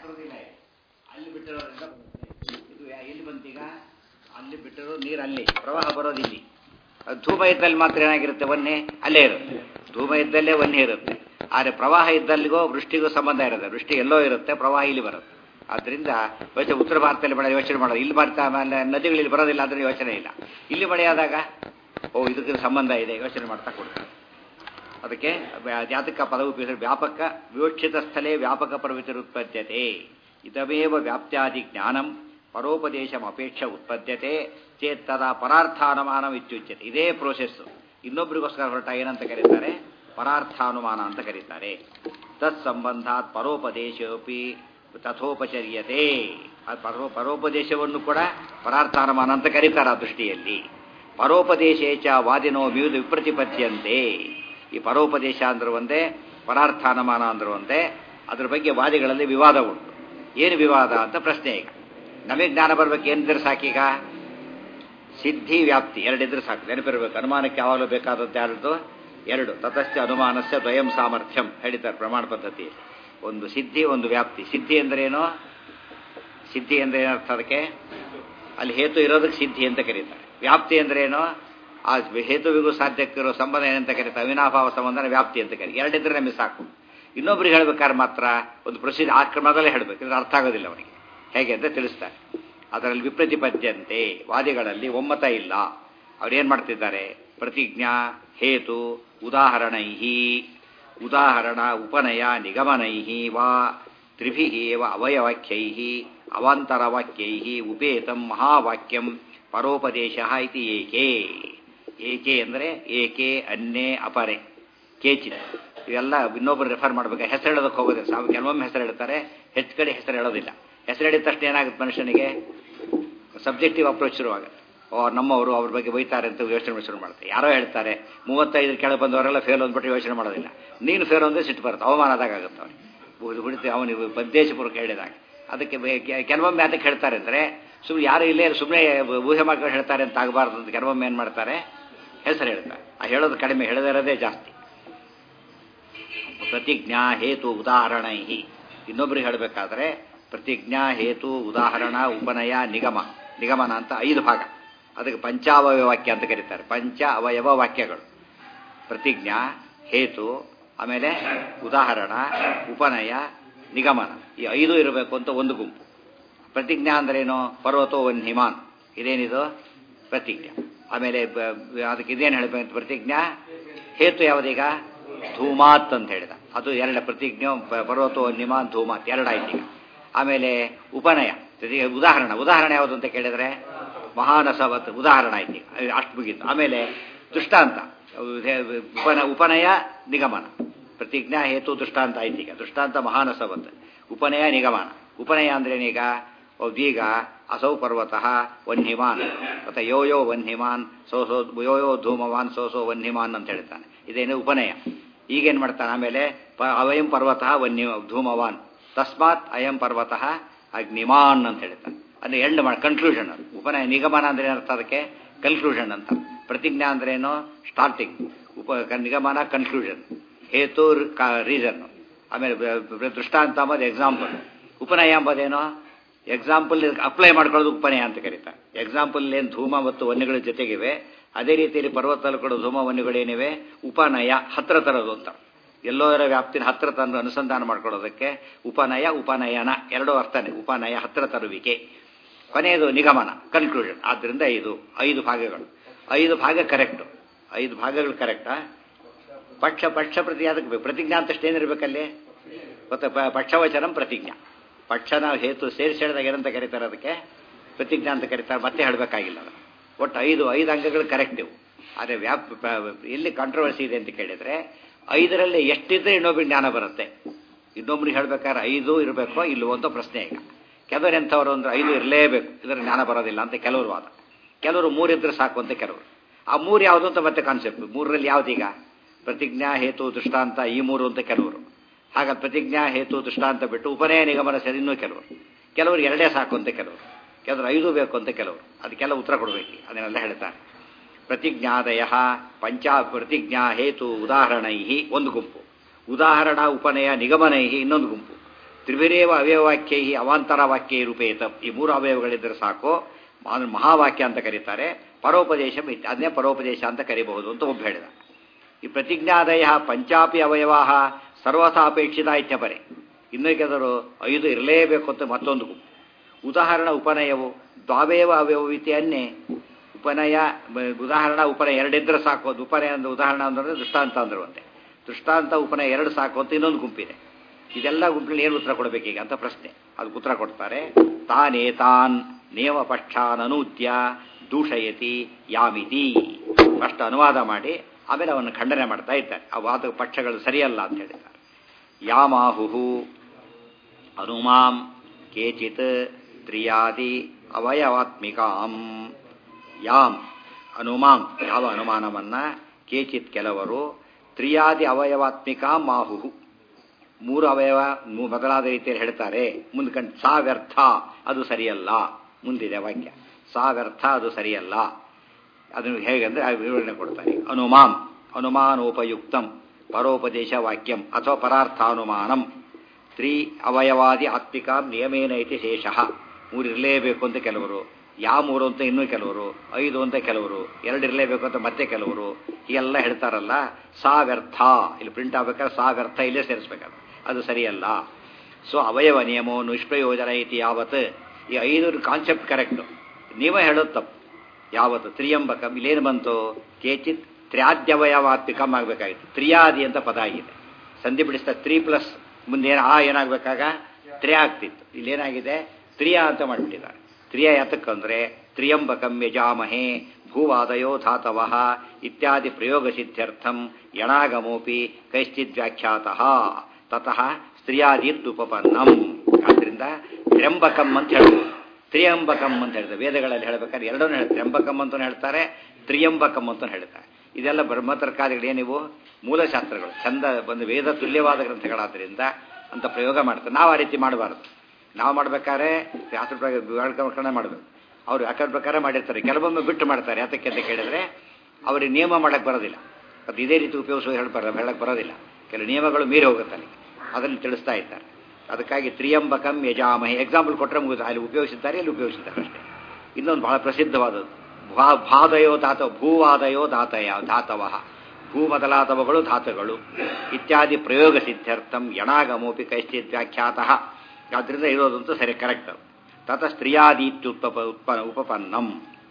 ಬರೋದಿಲ್ಲ ಇದು. ಅಲ್ಲಿ ಬಿಟ್ಟಿರೋದ್ರಿಂದ ಬರುತ್ತೆ. ಇದು ಯಾ- ಎಲ್ಲಿ ಬಂತೀಗ ಅಲ್ಲಿ ಬಿಟ್ಟಿರೋ ನೀರು ಅಲ್ಲಿ ಪ್ರವಾಹ ಬರೋದು ಇಲ್ಲಿ ಅದು ಧೂಮ ಇದ್ದಲ್ಲಿ ಮಾತ್ರ ಏನಾಗಿರುತ್ತೆ ವನ್ನೆ ಅಲ್ಲೇ ಇರುತ್ತೆ ಧೂಮ ಇದ್ದಲ್ಲೇ ವನ್ನೆ ಇರುತ್ತೆ ಆದರೆ ಪ್ರವಾಹ ಇದ್ದಲ್ಲಿಗೋ ವೃಷ್ಟಿಗೂ ಸಂಬಂಧ ಇರುತ್ತೆ ವೃಷ್ಟಿ ಎಲ್ಲೋ ಇರುತ್ತೆ ಪ್ರವಾಹ ಇಲ್ಲಿ ಬರುತ್ತೆ ಆದ್ದರಿಂದ ಯೋಚನೆ ಉತ್ತರ ಭಾರತದಲ್ಲಿ ಮಳೆ ಯೋಚನೆ ಮಾಡೋದು ಇಲ್ಲಿ ಬರ್ತಾ ಆಮೇಲೆ ನದಿಗಳಲ್ಲಿ ಬರೋದಿಲ್ಲ ಆದರೆ ಯೋಚನೆ ಇಲ್ಲ ಇಲ್ಲಿ ಮಳೆಯಾದಾಗ ಓ ಇದಕ್ಕೆ ಸಂಬಂಧ ಇದೆ ಯೋಚನೆ ಮಾಡ್ತಾ ಕೊಡ್ತಾರೆ ಅದಕ್ಕೆ ವ್ಯಾ- ಜಾತಕ ಪದವು ಉಪಯೋಗಿಸಿದ್ರೆ ವ್ಯಾಪಕ ವಿವಕ್ಷಿತ ಸ್ಥಳೇ ವ್ಯಾಪಕ ಪ್ರವೃತ್ತಿರುತ್ಪದ್ಯತೆ ಇದಮೇವ ವ್ಯಾಪ್ತ್ಯಾದಿ ಜ್ಞಾನಂ ಪರೋಪದೇಶಂ ಅಪೇಕ್ಷ ಉತ್ಪದ್ಯತೆ ಚೇತ್ ತದಾ ಪರಾರ್ಥಾನುಮಾನಂ ಇತ್ಯುಚ್ಯತೆ ಇದೇ ಪ್ರೋಸೆಸ್ ಇನ್ನೊಬ್ಬರಿಗೋಸ್ಕರ ಹೊರಟ ಏನಂತ ಕರೀತಾರೆ ಪರಾರ್ಥಾನುಮಾನ ಅಂತ ಕರೀತಾರೆ ತತ್ ಸಂಬಂಧಾತ್ ಪರೋಪದೇಶೋಪಿ ತಥೋಪಚರ್ಯತೆ ಅದು ಪರೋ ಪರೋಪದೇಶವನ್ನು ಕೂಡ ಪರಾರ್ಥಾನುಮಾನ ಅಂತ ಕರೀತಾರೆ ಆ ದೃಷ್ಟಿಯಲ್ಲಿ ಪರೋಪದೇಶೇ ಚ ವಾದಿನೋ ವಿವಿಧ ವಿಪ್ರತಿಪದ್ಯಂತೆ ಈ ಪರೋಪದೇಶ ಅಂದ್ರೂ ಒಂದೇ ಪರಾರ್ಥಾನುಮಾನ ಅಂದ್ರೂ ಒಂದೇ ಅದ್ರ ಬಗ್ಗೆ ವಾದಿಗಳಲ್ಲಿ ವಿವಾದ ಉಂಟು ಏನು ವಿವಾದ ಅಂತ ಪ್ರಶ್ನೆ ಈಗ ನಮಗೆ ಜ್ಞಾನ ಬರ್ಬೇಕು ಏನಿದ್ರೆ ಸಾಕೀಗ ಸಿದ್ಧಿ ವ್ಯಾಪ್ತಿ ಎರಡಿದ್ರೆ ಸಾಕು ನೆನಪಿರ್ಬೇಕು ಅನುಮಾನಕ್ಕೆ ಯಾವಾಗಲೂ ಬೇಕಾದದ್ದು ಯಾರದ್ದು ಎರಡು ತತಶ್ಚ ಅನುಮಾನಸ್ಯ ದ್ವಯಂ ಸಾಮರ್ಥ್ಯಂ ಹೇಳಿದ್ದಾರೆ ಪ್ರಮಾಣ ಪದ್ಧತಿ ಒಂದು ಸಿದ್ಧಿ ಒಂದು ವ್ಯಾಪ್ತಿ ಸಿದ್ಧಿ ಅಂದ್ರೇನು ಸಿದ್ಧಿ ಅಂದ್ರೆ ಏನರ್ಥ ಅದಕ್ಕೆ ಅಲ್ಲಿ ಹೇತು ಇರೋದಕ್ಕೆ ಸಿದ್ಧಿ ಅಂತ ಕರೀತಾರೆ ವ್ಯಾಪ್ತಿ ಅಂದ್ರೇನು ಆ ಹೇತುವಿಗೂ ಸಾಧ್ಯಕ್ಕಿರೋ ಸಂಬಂಧ ಏನಂತ ಕರೀತಾರೆ ಅವಿನಾಭಾವ ಸಂಬಂಧನ ವ್ಯಾಪ್ತಿ ಅಂತ ಕರೀತಾರೆ ಎರಡಿದ್ರೆ ನಮಗೆ ಸಾಕು ಇನ್ನೊಬ್ರಿಗೆ ಹೇಳ್ಬೇಕಾದ್ರೆ ಮಾತ್ರ ಒಂದು ಪ್ರಸಿದ್ಧ ಆ ಕ್ರಮದಲ್ಲೇ ಹೇಳಬೇಕು ಇದು ಅರ್ಥ ಆಗೋದಿಲ್ಲ ಅವನಿಗೆ ಹೇಗೆ ಅಂತ ತಿಳಿಸ್ತಾರೆ ಅದರಲ್ಲಿ ವಿಪ್ರತಿಪದ್ಯಂತೆ ವಾದಿಗಳಲ್ಲಿ ಒಮ್ಮತ ಇಲ್ಲ ಅವ್ರೇನ್ ಮಾಡ್ತಿದ್ದಾರೆ ಪ್ರತಿಜ್ಞಾ ಹೇತು ಉದಾಹರಣೈಹಿ ಉದಾಹರಣ ಉಪನಯ ನಿಗಮನೈಹಿ ವಾ ತ್ರಿಭಿ ಏವ ಅವಯವಾಕ್ಯೈ ಅವಾಂತರವಾಕ್ಯೈ ಉಪೇತಂ ಮಹಾವಾಕ್ಯಂ ಪರೋಪದೇಶ ಇತಿ ಏಕೆ ಏಕೆ ಅಂದರೆ ಏಕೆ ಅನ್ನೇ ಅಪರೆ ಕೇಚಿತ್ ಇವೆಲ್ಲ ಇನ್ನೊಬ್ಬರು ರೆಫರ್ ಮಾಡಬೇಕು ಹೆಸರು ಹೇಳೋದಕ್ಕೆ ಹೋಗೋದಿಲ್ಲ ಸಾವು ಕೆಲವೊಮ್ಮೆ ಹೆಸರು ಹೇಳ್ತಾರೆ ಹೆಚ್ಚು ಕಡೆ ಹೆಸರು ಹೇಳೋದಿಲ್ಲ ಹೆಸರು ಹೇಳಿದ ತಕ್ಷಣ ಏನಾಗುತ್ತೆ ಮನುಷ್ಯನಿಗೆ ಸಬ್ಜೆಕ್ಟಿವ್ ಅಪ್ರೋಚ್ ಶುರುವಾಗುತ್ತೆ ಓ ನಮ್ಮವರು ಅವ್ರ ಬಗ್ಗೆ ಬೈತಾರೆ ಅಂತ ಯೋಚನೆ ಶುರು ಮಾಡ್ತಾರೆ ಯಾರೋ ಹೇಳ್ತಾರೆ ಮೂವತ್ತೈದು ಕೆಳಗೆ ಬಂದವರೆಲ್ಲ ಫೇಲ್ ಅಂದ್ಬಿಟ್ಟು ಯೋಚನೆ ಮಾಡೋದಿಲ್ಲ ನೀನು ಫೇಲ್ ಅಂದ್ರೆ ಸಿಟ್ಟು ಬರುತ್ತೆ ಅವಮಾನದಾಗ ಆಗುತ್ತೆ ಅವನಿಗೆ ಹುಡುತಿ ಅವನಿಗೆ ಉದ್ದೇಶಪೂರ್ವಕ ಹೇಳಿದಾಗ ಅದಕ್ಕೆ ಬೆ- ಕೆ- ಕೆಲವೊಮ್ಮೆ ಅದಕ್ಕೆ ಹೇಳ್ತಾರೆ ಅಂದರೆ ಸುಮ್ಮನೆ ಯಾರು ಇಲ್ಲೇ ಸುಮ್ಮನೆ ಊಹೆ ಮಾಡ್ಕೊಂಡು ಹೇಳ್ತಾರೆ ಅಂತ ಆಗಬಾರ್ದು ಅಂತ ಕೆಲವೊಮ್ಮೆ ಏನು ಮಾಡ್ತಾರೆ ಹೆಸರು ಹೇಳ್ತಾರೆ ಆ ಹೇಳೋದು ಕಡಿಮೆ ಹೇಳದಿರೋದೇ ಜಾಸ್ತಿ ಪ್ರತಿಜ್ಞಾ ಹೇತು ಉದಾಹರಣೈ ಇನ್ನೊಬ್ರಿಗೆ ಹೇಳಬೇಕಾದ್ರೆ ಪ್ರತಿಜ್ಞಾ ಹೇತು ಉದಾಹರಣ ಉಪನಯ ನಿಗಮ ನಿಗಮನ ಅಂತ ಐದು ಭಾಗ ಅದಕ್ಕೆ ಪಂಚಾವಯವ ವಾಕ್ಯ ಅಂತ ಕರೀತಾರೆ ಪಂಚ ಅವಯವ ವಾಕ್ಯಗಳು ಪ್ರತಿಜ್ಞಾ ಹೇತು ಆಮೇಲೆ ಉದಾಹರಣ ಉಪನಯ ನಿಗಮನ ಈ ಐದು ಇರಬೇಕು ಅಂತ ಒಂದು ಗುಂಪು ಪ್ರತಿಜ್ಞಾ ಅಂದ್ರೇನು ಪರ್ವತೋ ಒನ್ ಹಿಮಾನ್ ಇದೇನಿದು ಪ್ರತಿಜ್ಞಾ ಆಮೇಲೆ ಬ- ಬ- ಅದಕ್ಕೆ ಇದೇನು ಹೇಳಬೇಕು ಪ್ರತಿಜ್ಞಾ ಹೇತು ಯಾವುದೀಗ ಧೂಮಾತ್ ಅಂತ ಹೇಳಿದ ಅದು ಎರಡು ಪ್ರತಿಜ್ಞೆ ಪ- ಪರ್ವತೋ ಒನ್ ಹಿಮಾನ್ ಧೂಮಾತ್ ಎರಡಾಯ್ತು ಈಗ ಆಮೇಲೆ ಉಪನಯ ಜೊತೆಗೆ ಉದಾಹರಣ ಉದಾಹರಣೆ ಯಾವುದು ಅಂತ ಕೇಳಿದ್ರೆ ಮಹಾನಸವತ್ ಉದಾಹರಣೆ ಆಯ್ತು ಈಗ. ಅಷ್ಟು ಮುಗೀತು ಆಮೇಲೆ ದೃಷ್ಟಾಂತ ಉಪನ ಉಪನಯ ನಿಗಮನ ಪ್ರತಿಜ್ಞಾ ಹೇತು ದೃಷ್ಟಾಂತ ಆಯ್ತು ಈಗ ದೃಷ್ಟಾಂತ ಮಹಾನಸವತ್ ಉಪನಯ ನಿಗಮನ ಉಪನಯ ಅಂದ್ರೇನೀಗ ಈಗ ಅಸೌ ಪರ್ವತಃ ವನ್ಹಿಮಾನ್ ಮತ್ತೆ ಯೋ ಯೋ ವನ್ಹಿಮಾನ್ ಸೋ ಸೋ ಯೋ ಯೋ ಧೂಮವಾನ್ ಸೋ ಸೋ ವನ್ಹಿಮಾನ್ ಅಂತ ಹೇಳ್ತಾನೆ ಇದೇನು ಉಪನಯ ಈಗೇನು ಮಾಡ್ತಾನೆ ಆಮೇಲೆ ಪ ಅವಯಂ ಪರ್ವತಃ ವನ್ಯ ಧೂಮವಾನ್ ತಸ್ಮಾತ್ ಅಯಂ ಪರ್ವತಃ ಅಗ್ನಿಮಾನ್ ಅಂತ ಹೇಳ್ತಾನೆ ಅಂದ್ರೆ ಎಂಡ್ ಮಾಡಿ ಕನ್ಕ್ಲೂಷನ್ ಅದು ಉಪನಯ ನಿಗಮನ ಅಂದ್ರೆ ಏನರ್ಥ ಅದಕ್ಕೆ ಕನ್ಕ್ಲೂಷನ್ ಅಂತ ಪ್ರತಿಜ್ಞಾ ಅಂದ್ರೇನು ಸ್ಟಾರ್ಟಿಂಗ್ ಉಪ ಕ- ನಿಗಮನ ಕನ್ಕ್ಲೂಷನ್ ಹೇತು ರೀಸನ್ ಆಮೇಲೆ ಬ- ಬ- ದೃಷ್ಟಾಂತ ಅಂಬೋದು ಎಕ್ಸಾಂಪಲ್ ಉಪನಯ ಎಂಬುದೇನು ಎಕ್ಸಾಂಪಲ್ ಅಪ್ಲೈ ಮಾಡ್ಕೊಳ್ಳೋದು ಉಪನಯ ಅಂತ ಕರೀತಾರೆ ಎಕ್ಸಾಂಪಲ್ ಏನು ಧೂಮ ಮತ್ತು ವನ್ಯಗಳ ಜೊತೆಗಿವೆ ಅದೇ ರೀತಿಯಲ್ಲಿ ಪರ್ವತದಲ್ಲಿ ಕೂಡ ಧೂಮ ವನ್ಯಗಳೇನಿವೆ ಉಪನಯ ಹತ್ರ ತರೋದು ಅಂತ ಎಲ್ಲೋ ಇರೋ ವ್ಯಾಪ್ತಿನ ಹತ್ರ ತಂದು ಅನುಸಂಧಾನ ಮಾಡ್ಕೊಳ್ಳೋದಕ್ಕೆ ಉಪನಯ ಉಪನಯನ ಎರಡೂ ಅರ್ಥನೇ ಉಪನಯ ಹತ್ರ ತರುವಿಕೆ ಕೊನೆಯದು ನಿಗಮನ ಕನ್ಕ್ಲೂಷನ್ ಆದ್ದರಿಂದ ಇದು ಐದು ಭಾಗಗಳು ಐದು ಭಾಗ ಕರೆಕ್ಟು ಐದು ಭಾಗಗಳು ಕರೆಕ್ಟಾ ಪಕ್ಷ ಪಕ್ಷ ಪ್ರತಿ ಅದಕ್ಕೆ ಬೇಕು. ಪ್ರತಿಜ್ಞಾ ಅಂತಷ್ಟು ಏನಿರ್ಬೇಕಲ್ಲಿ ಮತ್ತೆ ಪ- ಪಕ್ಷವಚನಂ ಪ್ರತಿಜ್ಞಾ ಪಕ್ಷನ ಹೇತು ಸೇರಿಸಿ ಹೇಳಿದಾಗ ಏನಂತ ಕರೀತಾರೆ ಅದಕ್ಕೆ ಪ್ರತಿಜ್ಞಾ ಅಂತ ಕರೀತಾರೆ ಮತ್ತೆ ಹೇಳಬೇಕಾಗಿಲ್ಲ ಅದು ಒಟ್ಟು ಐದು ಐದು ಅಂಗಗಳು ಕರೆಕ್ಟ್ ಇವು ಆದರೆ ವ್ಯಾಪ್ ಪ- ಎಲ್ಲಿ ಕಾಂಟ್ರವರ್ಸಿ ಇದೆ ಅಂತ ಕೇಳಿದ್ರೆ ಐದರಲ್ಲಿ ಎಷ್ಟಿದ್ರೆ ಇನ್ನೊಬ್ರಿಗೆ ಜ್ಞಾನ ಬರುತ್ತೆ ಇನ್ನೊಬ್ರಿಗೆ ಹೇಳ್ಬೇಕಾದ್ರೆ ಐದು ಇರಬೇಕೋ ಇಲ್ಲವೋ ಅಂತ ಪ್ರಶ್ನೆ ಈಗ ಕೆಲವರು ಎಂಥವ್ರು ಅಂದ್ರೆ ಐದು ಇರಲೇಬೇಕು ಇದರ ಜ್ಞಾನ ಬರೋದಿಲ್ಲ ಅಂತ ಕೆಲವರು ವಾದ ಕೆಲವರು ಮೂರಿದ್ರೆ ಸಾಕು ಅಂತ ಕೆಲವರು ಆ ಮೂರು ಯಾವುದು ಅಂತ ಮತ್ತೆ ಕಾನ್ಸೆಪ್ಟ್ ಮೂರರಲ್ಲಿ ಯಾವ್ದೀಗ ಪ್ರತಿಜ್ಞಾ ಹೇತು ದೃಷ್ಟಾಂತ ಈ ಮೂರು ಅಂತ ಕೆಲವರು ಹಾಗ ಪ್ರತಿಜ್ಞಾ ಹೇತು ದೃಷ್ಟಾಂತ ಬಿಟ್ಟು ಉಪನಯ ನಿಗಮನ ಸರಿ ಇನ್ನೂ ಕೆಲವರು ಕೆಲವರು ಎರಡೇ ಸಾಕು ಅಂತ ಕೆಲವರು ಕೆಲವರು ಐದು ಬೇಕು ಅಂತ ಕೆಲವರು ಅದಕ್ಕೆಲ್ಲ ಉತ್ತರ ಕೊಡಬೇಕು ಅದನ್ನೆಲ್ಲ ಹೇಳ್ತಾರೆ ಪ್ರತಿಜ್ಞಾದಯ ಪಂಚಾ ಪ್ರತಿಜ್ಞಾ ಹೇತು ಉದಾಹರಣೈ ಒಂದು ಗುಂಪು ಉದಾಹರಣ ಉಪನಯ ನಿಗಮನೈ ಇನ್ನೊಂದು ಗುಂಪು ತ್ರಿಭಿರೇವ ಅವಯವವಾಕ್ಯೈ ಅವಾಂತರ ವಾಕ್ಯ ರೂಪೇತ ಈ ಮೂರು ಅವಯವಗಳಿದ್ದರೆ ಸಾಕು ಅದನ್ನು ಮಹಾವಾಕ್ಯ ಅಂತ ಕರೀತಾರೆ ಪರೋಪದೇಶ ಇತ್ಯ- ಅದನ್ನೇ ಪರೋಪದೇಶ ಅಂತ ಕರಿಬಹುದು ಅಂತ ಒಬ್ಬ ಹೇಳಿದ ಈ ಪ್ರತಿಜ್ಞಾದಯ ಪಂಚಾಪಿ ಅವಯವಾ ಸರ್ವಥಾ ಅಪೇಕ್ಷಿತ ಇತ್ಯಪರೆ ಇನ್ನು ಕೆಲವರು ಐದು ಇರಲೇಬೇಕು ಅಂತ ಮತ್ತೊಂದು ಗುಂಪು ಉದಾಹರಣ ಉಪನಯವು ದ್ವಾವೇವ ಅವಯವಿತಿ ಅನ್ನೇ ಉಪನಯ ಬ- ಉದಾಹರಣ ಉಪನಯ ಎರಡಿದ್ರೆ ಸಾಕು ಅದು ಉಪನಯ ಅಂದ್ರೆ ಉದಾಹರಣ ಅಂದ್ರೆ ದೃಷ್ಟಾಂತ ಅಂದ್ರುವಂತೆ ದೃಷ್ಟಾಂತ ಉಪನಯ ಎರಡು ಸಾಕು ಅಂತ ಇನ್ನೊಂದು ಗುಂಪಿದೆ ಇದೆಲ್ಲ ಗುಂಪಿನಲ್ಲಿ ಏನು ಉತ್ತರ ಕೊಡಬೇಕೀಗ ಅಂತ ಪ್ರಶ್ನೆ ಅದು ಉತ್ತರ ಕೊಡ್ತಾರೆ ತಾನೇ ತಾನ್ ನೇಮಪಕ್ಷಾನ್ ಅನೂದ್ಯ ದೂಷಯತಿ ಯಾಮಿತಿ ಫಸ್ಟ್ ಅನುವಾದ ಮಾಡಿ ಆಮೇಲೆ ಅವನು ಖಂಡನೆ ಮಾಡ್ತಾ ಇದ್ದಾರೆ ಆ ವಾದ ಪಕ್ಷಗಳು ಸರಿಯಲ್ಲ ಅಂತ ಹೇಳಿದ್ದಾರೆ ಯಾಮಾಹುಹು ಅನುಮಾಂ ಕೇಚಿತ್ ತ್ರಿಯಾದಿ ಅವಯವಾತ್ಮಿಕಾಂ ಯಾಮ್ ಅನುಮಾಂ ಯಾವ ಅನುಮಾನವನ್ನ ಕೇಚಿತ್ ಕೆಲವರು ತ್ರಿಯಾದಿ ಅವಯವಾತ್ಮಿಕಾಂ ಮಾಹುಹು ಮೂರು ಅವಯವ ಮೂ- ಮೊದಲಾದ ರೀತಿಯಲ್ಲಿ ಹೇಳ್ತಾರೆ ಮುಂದೆ ಕಂಡು ಸಾ ವ್ಯರ್ಥ ಅದು ಸರಿಯಲ್ಲ ಮುಂದಿದೆ ವಾಕ್ಯ ಸಾ ವ್ಯರ್ಥ ಅದು ಸರಿಯಲ್ಲ ಅದನ್ನು ಹೇಗೆಂದ್ರೆ ಆ ವಿವರಣೆ ಕೊಡ್ತಾರೆ ಅನುಮಾಂ ಅನುಮಾನೋಪಯುಕ್ತಂ ಪರೋಪದೇಶ ವಾಕ್ಯಂ ಅಥವಾ ಪರಾರ್ಥಾನುಮಾನಂ ತ್ರಿ ಅವಯವಾದಿ ಆತ್ಮಿಕಾಂ ನಿಯಮೇನ ಇತಿ ಶೇಷಃ ಮೂರು ಇರಲೇಬೇಕು ಅಂತ ಕೆಲವರು ಯಾವ ಮೂರು ಅಂತ ಇನ್ನೂ ಕೆಲವರು ಐದು ಅಂತ ಕೆಲವರು ಎರಡು ಇರಲೇಬೇಕು ಅಂತ ಮತ್ತೆ ಕೆಲವರು ಹೀಗೆಲ್ಲ ಹೇಳ್ತಾರಲ್ಲ ಸಾ ವ್ಯರ್ಥ ಇಲ್ಲಿ ಪ್ರಿಂಟ್ ಆಗ್ಬೇಕಾದ್ರೆ ಸಾ ವ್ಯರ್ಥ ಇಲ್ಲೇ ಸೇರಿಸ್ಬೇಕಾದ್ರೆ ಅದು ಸರಿಯಲ್ಲ ಸೊ ಅವಯವ ನಿಯಮೋ ನಿಷ್ಪ್ರಯೋಜನ ಐತಿ ಯಾವತ್ ಈ ಐದು ಕಾನ್ಸೆಪ್ಟ್ ಕರೆಕ್ಟ್ ನೀವೇ ಹೇಳೋದು ತಪ್ಪು ಯಾವತ್ತು ತ್ರಿಯಂಬಕಂ ಇಲ್ಲೇನು ಬಂತು ಕೇಚಿತ್ ತ್ರ್ಯಾದ್ಯವಯವಾತ್ಮಿಕಂ ಆಗಬೇಕಾಗಿತ್ತು ತ್ರಿಯಾದಿ ಅಂತ ಪದ ಆಗಿದೆ ಸಂಧಿ ಬಿಡಿಸ್ತಾ ತ್ರೀ ಪ್ಲಸ್ ಮುಂದೆ ಏನು ಆ ಏನಾಗಬೇಕಾಗ ತ್ರಿಯ ಆಗ್ತಿತ್ತು ಇಲ್ಲೇನಾಗಿದೆ ತ್ರಿಯ ಅಂತ ಮಾಡಿಬಿಟ್ಟಿದ್ದಾರೆ ತ್ರಿಯ ಯಾತಕ್ಕಂದ್ರೆ ತ್ರಿಯಂಬಕಂ ಯಜಾಮಹೇ ಭೂವಾದಯೋ ಧಾತವಃ ಇತ್ಯಾದಿ ಪ್ರಯೋಗ ಸಿದ್ಧ್ಯರ್ಥಂ ಯಣಾಗಮೋಪಿ ಕೈಶ್ಚಿತ್ ವ್ಯಾಖ್ಯಾತಃ ತತಃ ಸ್ತ್ರೀಯಾದಿದ್ದುಪಪನ್ನಂ ಆದ್ರಿಂದ ತ್ರ್ಯಂಬಕಂ ಅಂತ ಹೇಳ್ಬೋದು ತ್ರಿಯಂಬಕಂ ಅಂತ ಹೇಳ್ತಾರೆ ವೇದಗಳಲ್ಲಿ ಹೇಳ್ಬೇಕಾದ್ರೆ ಎರಡನ್ನೂ ಹೇಳ್ತಾರೆ ತ್ರ್ಯಂಬಕಂ ಅಂತ ಹೇಳ್ತಾರೆ ತ್ರಿಯಂಬಕಂ ಅಂತ ಹೇಳ್ತಾರೆ ಇದೆಲ್ಲ ಬ್ರಹ್ಮತರ್ಕಾದಿಗಳು ಏನಿವು ಮೂಲಶಾಸ್ತ್ರಗಳು ಚಂದ ಒಂದು ವೇದ ತುಲ್ಯವಾದ ಗ್ರಂಥಗಳಾದ್ರಿಂದ ಅಂತ ಪ್ರಯೋಗ ಮಾಡ್ತಾರೆ ನಾವು ಆ ರೀತಿ ಮಾಡಬಾರ್ದು ನಾವು ಮಾಡ್ಬೇಕಾದ್ರೆ ಶಾಸ್ತ್ರ ವ್ಯಾಕರಣ ಮಾಡಬೇಕು ಅವ್ರು ವ್ಯಾಕರಣ ಪ್ರಕಾರ ಮಾಡಿರ್ತಾರೆ ಕೆಲವೊಮ್ಮೆ ಬಿಟ್ಟು ಮಾಡ್ತಾರೆ ಯಾತಕ್ಕೆ ಅಂತ ಕೇಳಿದ್ರೆ ಅವ್ರಿಗೆ ನಿಯಮ ಮಾಡಕ್ಕೆ ಬರೋದಿಲ್ಲ ಅದು ಇದೇ ರೀತಿ ಉಪಯೋಗಿಸೋ ಹೇಳ್ಬಾರ ಹೇಳಕ್ಕೆ ಬರೋದಿಲ್ಲ ಕೆಲವು ನಿಯಮಗಳು ಮೀರಿ ಹೋಗುತ್ತೆ ಅಲ್ಲಿ ಅದನ್ನು ತಿಳಿಸ್ತಾ ಇದ್ದಾರೆ ಅದಕ್ಕಾಗಿ ತ್ರಿಯಂಬಕಂ ಯಜಾಮಹಿ ಎಕ್ಸಾಂಪಲ್ ಕೊಟ್ಟರೆ ಮುಗಿದು ಅಲ್ಲಿ ಉಪಯೋಗಿಸಿದ್ದಾರೆ ಇಲ್ಲಿ ಉಪಯೋಗಿಸಿದ್ದಾರೆ ಅಷ್ಟೇ ಇನ್ನೊಂದು ಬಹಳ ಪ್ರಸಿದ್ಧವಾದದ್ದು ಭಾ ಭಾದಯೋ ಧಾತ ಭೂವಾದಯೋ ಧಾತಯ ಧಾತವಃ ಭೂ ಮೊದಲಾದವುಗಳು ಧಾತುಗಳು ಇತ್ಯಾದಿ ಪ್ರಯೋಗ ಸಿದ್ಧಾರ್ಥಂ ಯಣಾಗಮೋಪಿ ಕೈಶ್ಚಿತ್ ವ್ಯಾಖ್ಯಾತಃ ಆದ್ದರಿಂದ ಇರೋದಂತೂ ಸರಿ ಕರೆಕ್ಟ್ ತತ ಸ್ತ್ರೀಯಾದೀತ್ಯುತ್ಪ ಉತ್ಪ ಉಪಪನ್ನಂ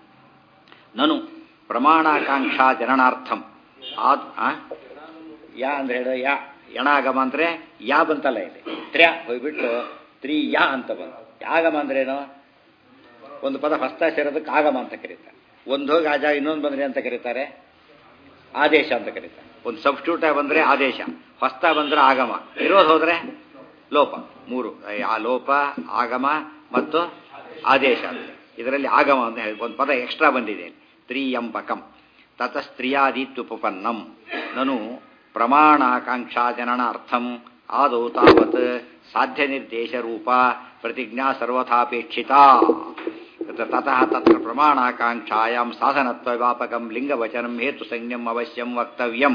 ನನು ಪ್ರಮಾಣಾಕಾಂಕ್ಷಾ ಜನನಾರ್ಥಂ ಆದ್ ಆ? ಯಾ ಅಂದ್ರೆ ಹೇಳೋ ಯಾ ಯಣಾಗಮ ಅಂದ್ರೆ ಯಾ ಬಂತಲ್ಲ ಇದೆ ತ್ರ್ಯ ಹೋಗ್ಬಿಟ್ಟು ತ್ರಿ ಯಾ ಅಂತ ಬಂತು ಆಗಮ ಅಂದ್ರೇನು ಒಂದು ಪದ ಹೊಸ್ತ ಸೇರೋದಕ್ಕೆ ಆಗಮ ಅಂತ ಕರೀತಾರೆ ಒಂದು ಹೋಗಿ ಆ ಜಾಗ ಇನ್ನೊಂದು ಬಂದ್ರೆ ಅಂತ ಕರೀತಾರೆ ಆದೇಶ ಅಂತ ಕರೀತಾರೆ ಒಂದು ಸಬ್ಸ್ಟ್ಯೂಟ್ ಬಂದ್ರೆ ಆದೇಶ ಹೊಸ್ತ ಬಂದ್ರೆ ಆಗಮ ಇರೋದು ಹೋದ್ರೆ ಲೋಪ ಮೂರು ಆ ಲೋಪ ಆಗಮ ಮತ್ತು ಆದೇಶ ಇದರಲ್ಲಿ ಆಗಮ ಅಂತ ಹೇಳಿ ಒಂದು ಪದ ಎಕ್ಸ್ಟ್ರಾ ಬಂದಿದೆ ತ್ರಿಯಂಬಕಂ ತತ ಸ್ತ್ರೀಯಾದಿತ್ಯುಪಪನ್ನಂ ನನು ಪ್ರಮಾಣಾಕಾಂಕ್ಷಾ ಜನನಾರ್ಥಂ ಆದೌ ತಾವತ್ ಸಾಧ್ಯ ನಿರ್ದೇಶ ರೂಪ ಪ್ರತಿಜ್ಞಾ ಸರ್ವಥಾಪೇಕ್ಷಿತಾ ತತಃ ತತ್ರ ಪ್ರಮಾಣಾಕಾಂಕ್ಷಾಯಾಂ ಸಾಧನತ್ವ ವ್ಯಾಪಕಂ ಲಿಂಗವಚನಂ ಹೇತು ಸಂಜ್ಞಂ ಅವಶ್ಯಂ ವಕ್ತವ್ಯಂ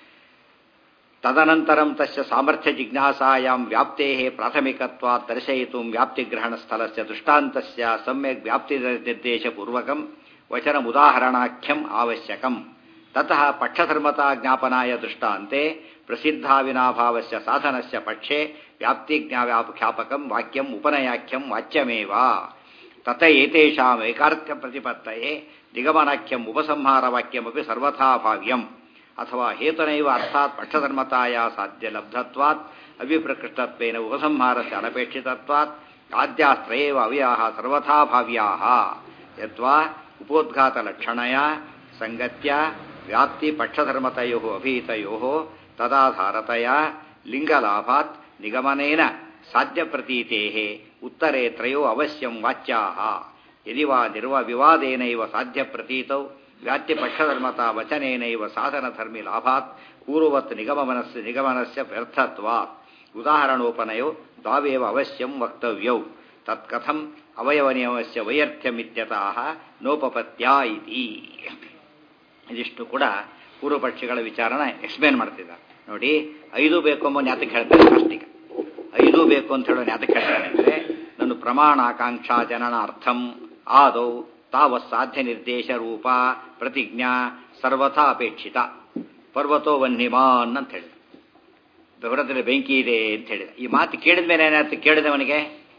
ತದನಂತರಂ ತಸ್ಯ ಸಾಮರ್ಥ್ಯ ಜಿಜ್ಞಾಸಾಯಾಂ ವ್ಯಾಪ್ತೇಃ ಪ್ರಾಥಮಿಕತ್ವಾತ್ ದರ್ಶಯಿತುಂ ವ್ಯಾಪ್ತಿಗ್ರಹಣಸ್ಥಲಸ್ಯ ದೃಷ್ಟಾಂತಸ್ಯ ಸಮ್ಯಕ್ ವ್ಯಾಪ್ತಿ ನಿರ್ದೇಶಪೂರ್ವಕಂ ವಚನಮುದಾಹರಣಾಖ್ಯಂ ಅವಶ್ಯಕಂ ತತಃ ಪಕ್ಷಧರ್ಮತಾ ಜ್ಞಾಪನಾಯ ದೃಷ್ಟಾಂತೆ ಪ್ರಸಿದ್ಧಾವಿನಾಭಾವಸ್ಯ ಸಾಧನಸ್ಯ ಪಕ್ಷೆ ವ್ಯಾಪ್ತಿಜ್ಞಾವ್ಯಾಖ್ಯಾಪಕಂ ವಾಕ್ಯಂ ಉಪನಯಾಖ್ಯಂ ವಾಚ್ಯಮೇವ ತತ ಏತೇಷಾಂ ಏಕಾರ್ಥ್ಯ ಪ್ರತಿಪತ್ತಯೇ ನಿಗಮನಾಖ್ಯಂ ಉಪಸಂಹಾರ ವಾಕ್ಯಮಪಿ ಸರ್ವಥಾ ಭಾವ್ಯಂ ಅಥವಾ ಹೇತನೈವ ಅರ್ಥಾತ್ ಪಕ್ಷಧರ್ಮತಾಯ ಸಾಧ್ಯ ಲಬ್ಧತ್ವಾತ್ ಅವಿಪ್ರಕೃಷ್ಟತ್ವೇನ ಉಪಸಂಹಾರಸ್ಯ ಅನಪೇಕ್ಷಿತತ್ವಾತ್ ಆದ್ಯಾಸ್ತ್ರಯೇವ ಅವ್ಯಾಹ ಸರ್ವಥಾ ಭಾವ್ಯಾಹ ಯದ್ವಾ ಉಪೋದ್ಘಾತಲಕ್ಷಣಯ ಸಂಗತ್ಯ ವ್ಯಾಪ್ತಿ ಪಕ್ಷಧರ್ಮತಯೋ ಅಭೀತಯೋ ತದಾಧಾರತಯ ಲಿಂಗಲಾಭಾತ್ ನಿಗಮನೇನ ಸಾಧ್ಯ ಪ್ರತೀತೆ ಉತ್ತರೆ ತ್ರಯೋ ಅವಶ್ಯಂ ವಾಚ್ಯಾಹ ಯದಿ ವಾ ನಿರ್ವ ವಿವಾದೇನೈವ ಸಾಧ್ಯ ಪ್ರತೀತೌ ವ್ಯಾತ್ಯ ಪಕ್ಷಧರ್ಮತಾ ವಚನೇನೈವ ಸಾಧನಧರ್ಮಿ ಲಾಭಾತ್ ಪೂರ್ವವತ್ ನಿಗಮನಸ್ಯ ನಿಗಮನಸ್ಯ ವ್ಯರ್ಥತ್ವಾತ್ ಉದಾಹರಣೋಪನಯೋ ದ್ವಾವೇವ ಅವಶ್ಯಂ ವಕ್ತವ್ಯೌ ತತ್ಕಥಂ ಅವಯವನಿಯಮಸ್ಯ ವೈಯರ್ಥ್ಯಮಿತ್ಯತಃ ನೋಪಪತ್ಯ ಇತಿ ಇದಿಷ್ಟು ಕೂಡ ಪೂರ್ವಪಕ್ಷಿಗಳ ವಿಚಾರನ ಎಕ್ಸ್ಪ್ಲೇನ್ ಮಾಡ್ತಿದ್ದಾರೆ ನೋಡಿ ಐದು ಬೇಕು ಎಂಬ ಜ್ಞಾತಕ್ಕೆ ಹೇಳ್ತಾರೆ ಫಸ್ಟಿಗೆ ಐದು ಐದು ಬೇಕು ಅಂತ ಹೇಳೋಣ ಅದಕ್ಕೆ ಹೇಳ್ತಾನೆ ಅಂದರೆ ನನ್ನ ಪ್ರಮಾಣ ಆಕಾಂಕ್ಷಾ ಜನನಾರ್ಥಂ ಆದೌ ತಾವ ಸಾಧ್ಯ ನಿರ್ದೇಶ ರೂಪ ಪ್ರತಿಜ್ಞಾ ಸರ್ವಥಾ ಅಪೇಕ್ಷಿತ ಪರ್ವತೋ ವನ್ಯಮಾನ್ ಅಂತ ಹೇಳಿದ ಬೆವರದಲ್ಲಿ ಬೆಂಕಿ ಇದೆ ಅಂತ ಹೇಳಿದ ಈ ಮಾತು ಕೇಳಿದ ಮೇಲೆ ಏನಾಯ್ತು ಕೇಳಿದವನಿಗೆ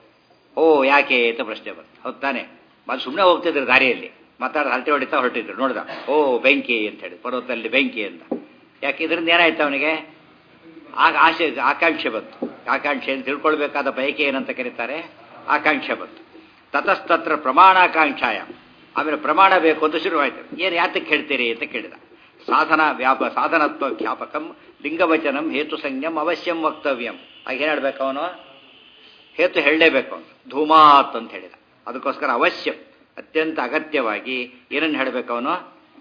ಓ ಯಾಕೆ ಅಂತ ಪ್ರಶ್ನೆ ಬಂತು ಹೌದು ತಾನೆ ಮತ್ತೆ ಸುಮ್ಮನೆ ಹೋಗ್ತಿದ್ರು ದಾರಿಯಲ್ಲಿ ಮಾತಾಡ ಹರಟೆ ಹೊಡಿತಾ ಹೊರಟಿದ್ರು ನೋಡ್ದ ಓ ಬೆಂಕಿ ಅಂತ ಹೇಳಿ ಪರ್ವತದಲ್ಲಿ ಬೆಂಕಿ ಅಂತ ಯಾಕೆ ಇದರಿಂದ ಏನಾಯ್ತು ಅವನಿಗೆ ಆಗ ಆಸೆ ಆಕಾಂಕ್ಷೆ ಬಂತು ಆಕಾಂಕ್ಷೆ ಅಂತ ತಿಳ್ಕೊಳ್ಬೇಕಾದ ಬಯಕೆ ಏನಂತ ಕರೀತಾರೆ ಆಕಾಂಕ್ಷೆ ಬಂತು ತತಸ್ತತ್ರ ಪ್ರಮಾಣಾಕಾಂಕ್ಷಾಯ ಆಮೇಲೆ ಪ್ರಮಾಣ ಬೇಕು ಅಂತ ಶುರುವಾಯಿತು ಏನು ಯಾತಕ್ಕೆ ಹೇಳ್ತೀರಿ ಅಂತ ಕೇಳಿದ ಸಾಧನ ವ್ಯಾಪ ಸಾಧನತ್ವ ಖ್ಯಾಪಕಂ ಲಿಂಗವಚನಂ ಹೇತು ಸಂಜ್ಞಂ ಅವಶ್ಯಂ ವಕ್ತವ್ಯಂ ಆಗ ಏನು ಹೇಳ್ಬೇಕು ಅವನು ಹೇತು ಹೇಳಲೇಬೇಕು ಅವನು ಧೂಮಾತ್ ಅಂತ ಹೇಳಿದ ಅದಕ್ಕೋಸ್ಕರ ಅವಶ್ಯ ಅತ್ಯಂತ ಅಗತ್ಯವಾಗಿ ಏನನ್ನು ಹೇಳಬೇಕು ಅವನು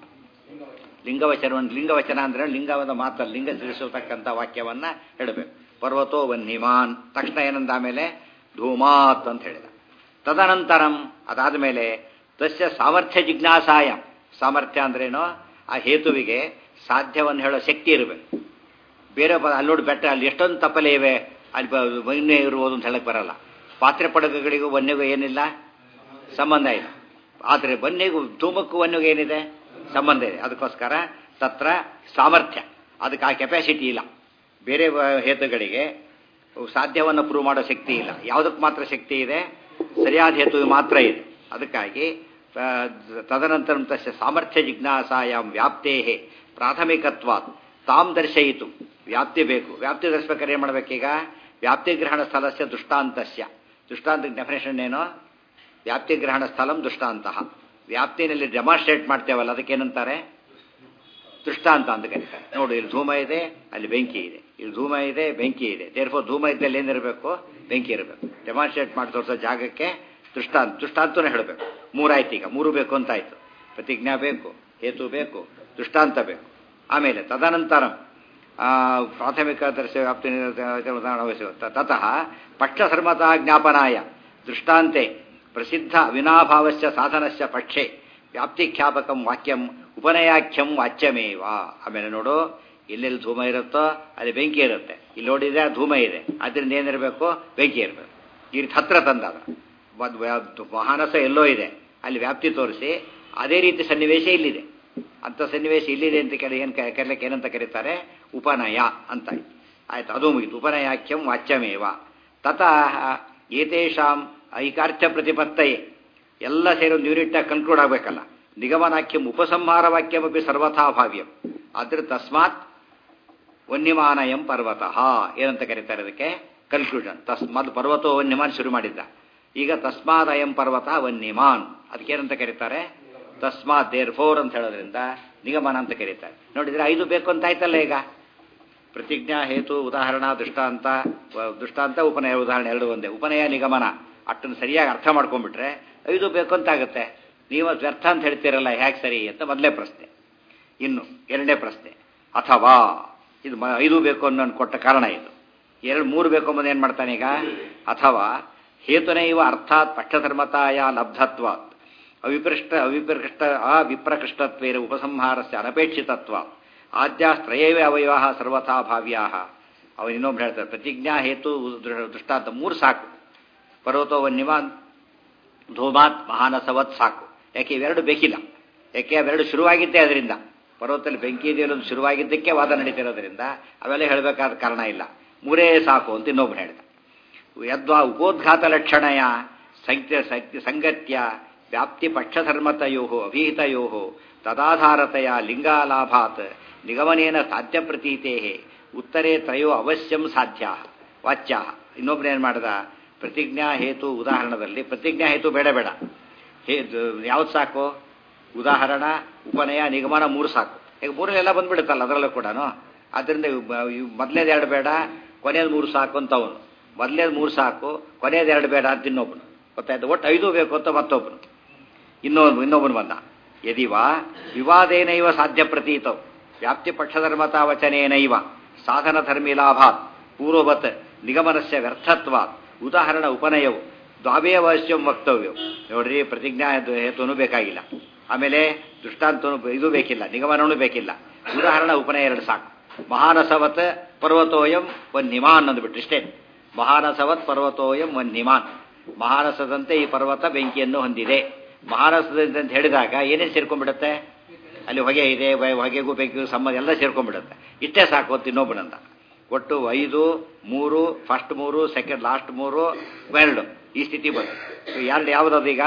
ಲಿಂಗವಚನವನ್ನು ಲಿಂಗವಚನ ಅಂದ್ರೆ ಲಿಂಗವಾದ ಮಾತಲ್ಲಿ ಲಿಂಗ ತಿಳಿಸತಕ್ಕಂಥ ವಾಕ್ಯವನ್ನ ಹೇಳಬೇಕು ಪರ್ವತೋ ವನ್ಯಮಾನ್ ತಕ್ಷಣ ಏನಂದ ಆಮೇಲೆ ಧೂಮಾತ್ ಅಂತ ಹೇಳಿದ ತದನಂತರಂ ಅದಾದ ಮೇಲೆ ತಸ್ಯ ಸಾಮರ್ಥ್ಯ ಜಿಜ್ಞಾಸಾಯ ಸಾಮರ್ಥ್ಯ ಅಂದ್ರೇನು ಆ ಹೇತುವಿಗೆ ಸಾಧ್ಯವನ್ನು ಹೇಳೋ ಶಕ್ತಿ ಇರಬೇಕು ಬೇರೆ ಪದ ಅಲ್ಲಿ ನೋಡಿ ಬೆಟ್ಟ ಅಲ್ಲಿ ಎಷ್ಟೊಂದು ತಪ್ಪಲೆ ಇವೆ ಅಲ್ಲಿ ಬ- ವನ್ಯ ಇರುವುದು ಅಂತ ಹೇಳಕ್ ಬರಲ್ಲ ಪಾತ್ರೆ ಪಡಗಗಳಿಗೂ ವನ್ಯಗೂ ಏನಿಲ್ಲ ಸಂಬಂಧ ಇಲ್ಲ ಆದರೆ ವನ್ಯಗೂ ಧೂಮಕ್ಕೂ ವನ್ಯಗೂ ಏನಿದೆ ಸಂಬಂಧ ಇದೆ ಅದಕ್ಕೋಸ್ಕರ ತತ್ರ ಸಾಮರ್ಥ್ಯ ಅದಕ್ಕೆ ಆ ಕೆಪಾಸಿಟಿ ಇಲ್ಲ ಬೇರೆ ವ- ಹೇತುಗಳಿಗೆ ಸಾಧ್ಯವನ್ನು ಪ್ರೂವ್ ಮಾಡೋ ಶಕ್ತಿ ಇಲ್ಲ ಯಾವುದಕ್ಕೆ ಮಾತ್ರ ಶಕ್ತಿ ಇದೆ ಸರಿಯಾದ ಹೇತು ಮಾತ್ರ ಇದೆ ಅದಕ್ಕಾಗಿ ಆ, ತದನಂತರ ತಸ್ಯ ಸಾಮರ್ಥ್ಯ ಜಿಜ್ಞಾಸಾಯಾಮ್ ವ್ಯಾಪ್ತೇ ಪ್ರಾಥಮಿಕತ್ವಾತ್ ತಾಮ್ ದರ್ಶಯಿತು ವ್ಯಾಪ್ತಿ ಬೇಕು ವ್ಯಾಪ್ತಿ ದರ್ಶಬೇಕಾದ್ರೆ ಏನು ಮಾಡಬೇಕೀಗ ವ್ಯಾಪ್ತಿ ಗ್ರಹಣ ಸ್ಥಳಸ್ಯ ದೃಷ್ಟಾಂತಸ್ಯ ದೃಷ್ಟಾಂತ ಡೆಫಿನೇಷನ್ ಏನು ವ್ಯಾಪ್ತಿ ಗ್ರಹಣ ಸ್ಥಳಂ ದೃಷ್ಟಾಂತ ವ್ಯಾಪ್ತಿನಲ್ಲಿ ಡೆಮಾನ್ಸ್ಟ್ರೇಟ್ ಮಾಡ್ತೇವಲ್ಲ ಅದಕ್ಕೇನಂತಾರೆ ದೃಷ್ಟಾಂತ ಅಂತ ಕರೀತಾರೆ ನೋಡು ಇಲ್ಲಿ ಧೂಮ ಇದೆ ಅಲ್ಲಿ ಬೆಂಕಿ ಇದೆ ಇಲ್ಲಿ ಧೂಮ ಇದೆ ಬೆಂಕಿ ಇದೆ ದೇರ್ಫೋ ಧೂಮ ಇದ್ದಲ್ಲಿ ಏನಿರಬೇಕು ಬೆಂಕಿ ಇರಬೇಕು ಡೆಮಾನ್ಸ್ಟ್ರೇಟ್ ಮಾಡಿ ತೋರಿಸೋ ಜಾಗಕ್ಕೆ ದೃಷ್ಟಾಂತ ದೃಷ್ಟಾಂತನೇ ಹೇಳಬೇಕು ಮೂರಾಯ್ತು ಈಗ ಮೂರು ಬೇಕು ಅಂತ ಆಯ್ತು ಪ್ರತಿಜ್ಞಾ ಬೇಕು ಹೇತು ಬೇಕು ದೃಷ್ಟಾಂತ ಬೇಕು ಆಮೇಲೆ ತದನಂತರ ಆ, ಪ್ರಾಥಮಿಕ ದರ್ಶ ವ್ಯಾಪ್ತಿ ಅವಶ್ಯಕ ತತಃ ಪಕ್ಷಧರ್ಮತಾ ಜ್ಞಾಪನಾಯ ದೃಷ್ಟಾಂತೆ ಪ್ರಸಿದ್ಧ ವಿನಾಭಾವಸ್ಯ ಸಾಧನಸ್ಯ ಪಕ್ಷೆ ವ್ಯಾಪ್ತಿಖ್ಯಾಪಕಂ ವಾಕ್ಯಂ ಉಪನಯಾಖ್ಯಂ ವಾಚ್ಯಮೇವ ಆಮೇಲೆ ನೋಡು ಎಲ್ಲೆಲ್ಲಿ ಧೂಮ ಇರುತ್ತೋ ಅಲ್ಲಿ ಬೆಂಕಿ ಇರುತ್ತೆ ಇಲ್ಲಿ ನೋಡಿದ್ರೆ ಧೂಮ ಇದೆ ಅದರಿಂದ ಏನಿರಬೇಕು ಬೆಂಕಿ ಇರಬೇಕು ಈ ರೀತಿ ಹತ್ರ ತಂದಾಗ ಒಂದ್ ವ್ಯಾ- ಮಹಾನಸ ಎಲ್ಲೋ ಇದೆ ಅಲ್ಲಿ ವ್ಯಾಪ್ತಿ ತೋರಿಸಿ ಅದೇ ರೀತಿ ಸನ್ನಿವೇಶ ಇಲ್ಲಿದೆ ಅಂತ ಸನ್ನಿವೇಶ ಇಲ್ಲಿದೆ ಅಂತ ಕೇಳಿ ಏನು ಕರೀಲಿಕ್ಕೆ ಏನಂತ ಕರೀತಾರೆ ಉಪನಯ ಅಂತ ಆಯ್ತು ಅದು ಮುಗಿತು ಉಪನಯಾಖ್ಯಂ ವಾಚ್ಯಮೇವ ತತಃ ಏತೇಷಾಂ ಐಕಾರ್ಥ್ಯ ಪ್ರತಿಪತ್ತಯೇ ಎಲ್ಲ ಸೇರಿ ಒಂದು ಯೂನಿಟ್ ಕನ್ಕ್ಲೂಡ್ ಆಗಬೇಕಲ್ಲ ನಿಗಮನಾಖ್ಯಂ ಉಪಸಂಹಾರ ವಾಕ್ಯಮಪಿ ಸರ್ವಥಾ ಭಾವ್ಯಂ ಆದ್ರೆ ತಸ್ಮಾತ್ ವನ್ಯಮಾನಯಂ ಪರ್ವತಃ ಏನಂತ ಕರೀತಾರೆ ಅದಕ್ಕೆ ಕನ್ಕ್ಲೂಷನ್ ತಸ್ಮಾತ್ ಪರ್ವತೋ ವನ್ಯಮಾನ್ ಶುರು ಮಾಡಿದ್ದ ಈಗ ತಸ್ಮಾತ್ ಅಯಂ ಪರ್ವತ ವನ್ಯಮಾನ್ ಅದಕ್ಕೇನಂತ ಕರೀತಾರೆ ತಸ್ಮಾತ್ ದೇರ್ ಫೋರ್ ಅಂತ ಹೇಳೋದ್ರಿಂದ ನಿಗಮನ ಅಂತ ಕರೀತಾರೆ ನೋಡಿದ್ರೆ ಐದು ಬೇಕು ಅಂತ ಆಯ್ತಲ್ಲ ಈಗ ಪ್ರತಿಜ್ಞಾ ಹೇತು ಉದಾಹರಣಾ ದೃಷ್ಟಾಂತ ವ- ದೃಷ್ಟಾಂತ ಉಪನಯ ಉದಾಹರಣೆ ಎರಡು ಒಂದೇ ಉಪನಯ ನಿಗಮನ ಅಟ್ಟನ್ನು ಸರಿಯಾಗಿ ಅರ್ಥ ಮಾಡ್ಕೊಂಡ್ಬಿಟ್ರೆ ಐದು ಬೇಕು ಅಂತ ಆಗುತ್ತೆ ನೀವು ಅದು ವ್ಯರ್ಥ ಅಂತ ಹೇಳ್ತೀರಲ್ಲ ಹೇಗೆ ಸರಿ ಅಂತ ಮೊದಲೇ ಪ್ರಶ್ನೆ ಇನ್ನು ಎರಡನೇ ಪ್ರಶ್ನೆ ಅಥವಾ ಇದು ಮ- ಐದು ಬೇಕು ಅನ್ನೋ ಕೊಟ್ಟ ಕಾರಣ ಇದು ಎರಡು ಮೂರು ಬೇಕು ಅಂಬುದು ಏನು ಮಾಡ್ತಾನೆ ಈಗ ಅಥವಾ ಹೇತುನೈವ ಅರ್ಥಾತ್ ಪಕ್ಷಧರ್ಮತಾಯ ಲಬ್ಧತ್ವಾತ್ ಅವಿಪೃಷ್ಟ ಅವಿಪೃಷ್ಟ ಅವಿಪ್ರಕೃಷ್ಟತ್ವೇನ ಉಪಸಂಹಾರಸ್ಯ ಅನಪೇಕ್ಷಿತತ್ವ ಆದ್ಯಾಸ್ತ್ರಯವೇ ಅವಯವ ಸರ್ವಥಾ ಭಾವ್ಯಾ ಅವನು ಇನ್ನೊಬ್ರು ಹೇಳ್ತಾರೆ ಪ್ರತಿಜ್ಞಾ ಹೇತು ದೃ- ದೃಷ್ಟಾಂತ ಮೂರು ಸಾಕು ಪರ್ವತೋ ವನ್ಯಮಾನ್ ಧೂಮಾತ್ ಮಹಾನಸವತ್ ಸಾಕು ಯಾಕೆ ಇವೆರಡು ಬೇಕಿಲ್ಲ ಯಾಕೆ ಅವೆರಡು ಶುರುವಾಗಿದ್ದೇ ಅದರಿಂದ ಪರ್ವತದಲ್ಲಿ ಬೆಂಕಿ ಇದೆಯಲ್ಲೊಂದು ಶುರುವಾಗಿದ್ದಕ್ಕೆ ವಾದ ನಡೀತಿರೋದ್ರಿಂದ ಅವೆಲ್ಲ ಹೇಳಬೇಕಾದ ಕಾರಣ ಇಲ್ಲ ಮೂರೇ ಸಾಕು ಅಂತ ಇನ್ನೊಬ್ರು ಹೇಳಿದ ಯದ್ವಾ ಉಪೋದ್ಘಾತ ಲಕ್ಷಣಯ ಸಂಖ್ಯ ಸಂಖ್ಯ- ಸಂಗತ್ಯ ವ್ಯಾಪ್ತಿ ಪಕ್ಷಧರ್ಮತಯೋ ಅಭಿಹಿತಯೋ ತದಾಧಾರತೆಯ ಲಿಂಗಾಲಾಭಾತ್ ನಿಗಮನೇನ ಸಾಧ್ಯ ಪ್ರತೀತೆ ಉತ್ತರೇ ತ್ರಯೋ ಅವಶ್ಯಂ ಸಾಧ್ಯ ವಾಚ್ಯ ಇನ್ನೊಬ್ರು ಏನು ಮಾಡ್ದ ಪ್ರತಿಜ್ಞಾ ಹೇತು ಉದಾಹರಣದಲ್ಲಿ ಪ್ರತಿಜ್ಞಾ ಹೇತು ಬೇಡ ಬೇಡ ಹೇ ಯಾವ್ದು ಸಾಕು ಉದಾಹರಣ ಉಪನಯ ನಿಗಮನ ಮೂರು ಸಾಕು ಈಗ ಮೂರಲ್ಲೆಲ್ಲ ಬಂದ್ಬಿಡುತ್ತಲ್ಲ ಅದರಲ್ಲೂ ಕೂಡ ಆದ್ದರಿಂದ ಮೊದಲೇದು ಎರಡು ಬೇಡ ಕೊನೆಯದು ಮೂರು ಸಾಕು ಅಂತ ಅವನು ಮೊದಲೇದು ಮೂರು ಸಾಕು ಕೊನೆಯದು ಎರಡು ಬೇಡ ಅಂತ ಇನ್ನೊಬ್ಬನು ಗೊತ್ತಾಯ್ತು ಒಟ್ಟು ಐದು ಬೇಕು ಅಂತ ಮತ್ತೊಬ್ಬನು ಇನ್ನೊಬ್ಬನು ಇನ್ನೊಬ್ಬನು ಬಂದ ಯದಿವಾ ವಿವಾದೇನೈವ ಸಾಧ್ಯ ಪ್ರತೀತವು ವ್ಯಾಪ್ತಿ ಪಕ್ಷಧರ್ಮತಾ ವಚನೇನೈವ ಸಾಧನ ಧರ್ಮಿ ಲಾಭಾತ್ ಪೂರ್ವವತ್ ನಿಗಮನಸ್ಯ ವ್ಯರ್ಥತ್ವಾತ್ ಉದಾಹರಣ ಉಪನಯವು ದ್ವಾವೇವಶ್ಯಂ ವಕ್ತವ್ಯವು ನೋಡ್ರಿ ಪ್ರತಿಜ್ಞಾ ಇದು ಹೇತುನು ಬೇಕಾಗಿಲ್ಲ ಆಮೇಲೆ ದೃಷ್ಟಾಂತನು ಇದು ಬೇಕಿಲ್ಲ ನಿಗಮನೂ ಬೇಕಿಲ್ಲ ಉದಾಹರಣ ಉಪನಯ ಎರಡು ಸಾಕು ಮಹಾನಸವತ್ ಪರ್ವತೋಯಂ ಒಂದು ನಿಮಾನ್ ಅಂದ್ಬಿಟ್ರು ಇಷ್ಟೇ ಮಹಾರಸವತ್ ಪರ್ವತೋಯಂ ವನ್ನಿಮಾನ್ ಮಹಾರಸದಂತೆ ಈ ಪರ್ವತ ಬೆಂಕಿಯನ್ನು ಹೊಂದಿದೆ ಮಹಾರಸದಂತೆ ಅಂತ ಹೇಳಿದಾಗ ಏನೇನು ಸೇರ್ಕೊಂಡ್ಬಿಡುತ್ತೆ ಅಲ್ಲಿ ಹೊಗೆ ಇದೆ ವ- ಹೊಗೆಗೂ ಬೆಂಕಿಗೂ ಸಂಬಂಧ ಎಲ್ಲ ಸೇರ್ಕೊಂಡ್ಬಿಡುತ್ತೆ ಇಷ್ಟೇ ಸಾಕು ಅಂತ ಇನ್ನೊಬ್ಬನಂದ ಒಟ್ಟು ಐದು ಮೂರು ಫಸ್ಟ್ ಮೂರು ಸೆಕೆಂಡ್ ಲಾಸ್ಟ್ ಮೂರು ಎರಡು ಈ ಸ್ಥಿತಿ ಬಂತು ಎರಡು ಯಾವುದದು ಈಗ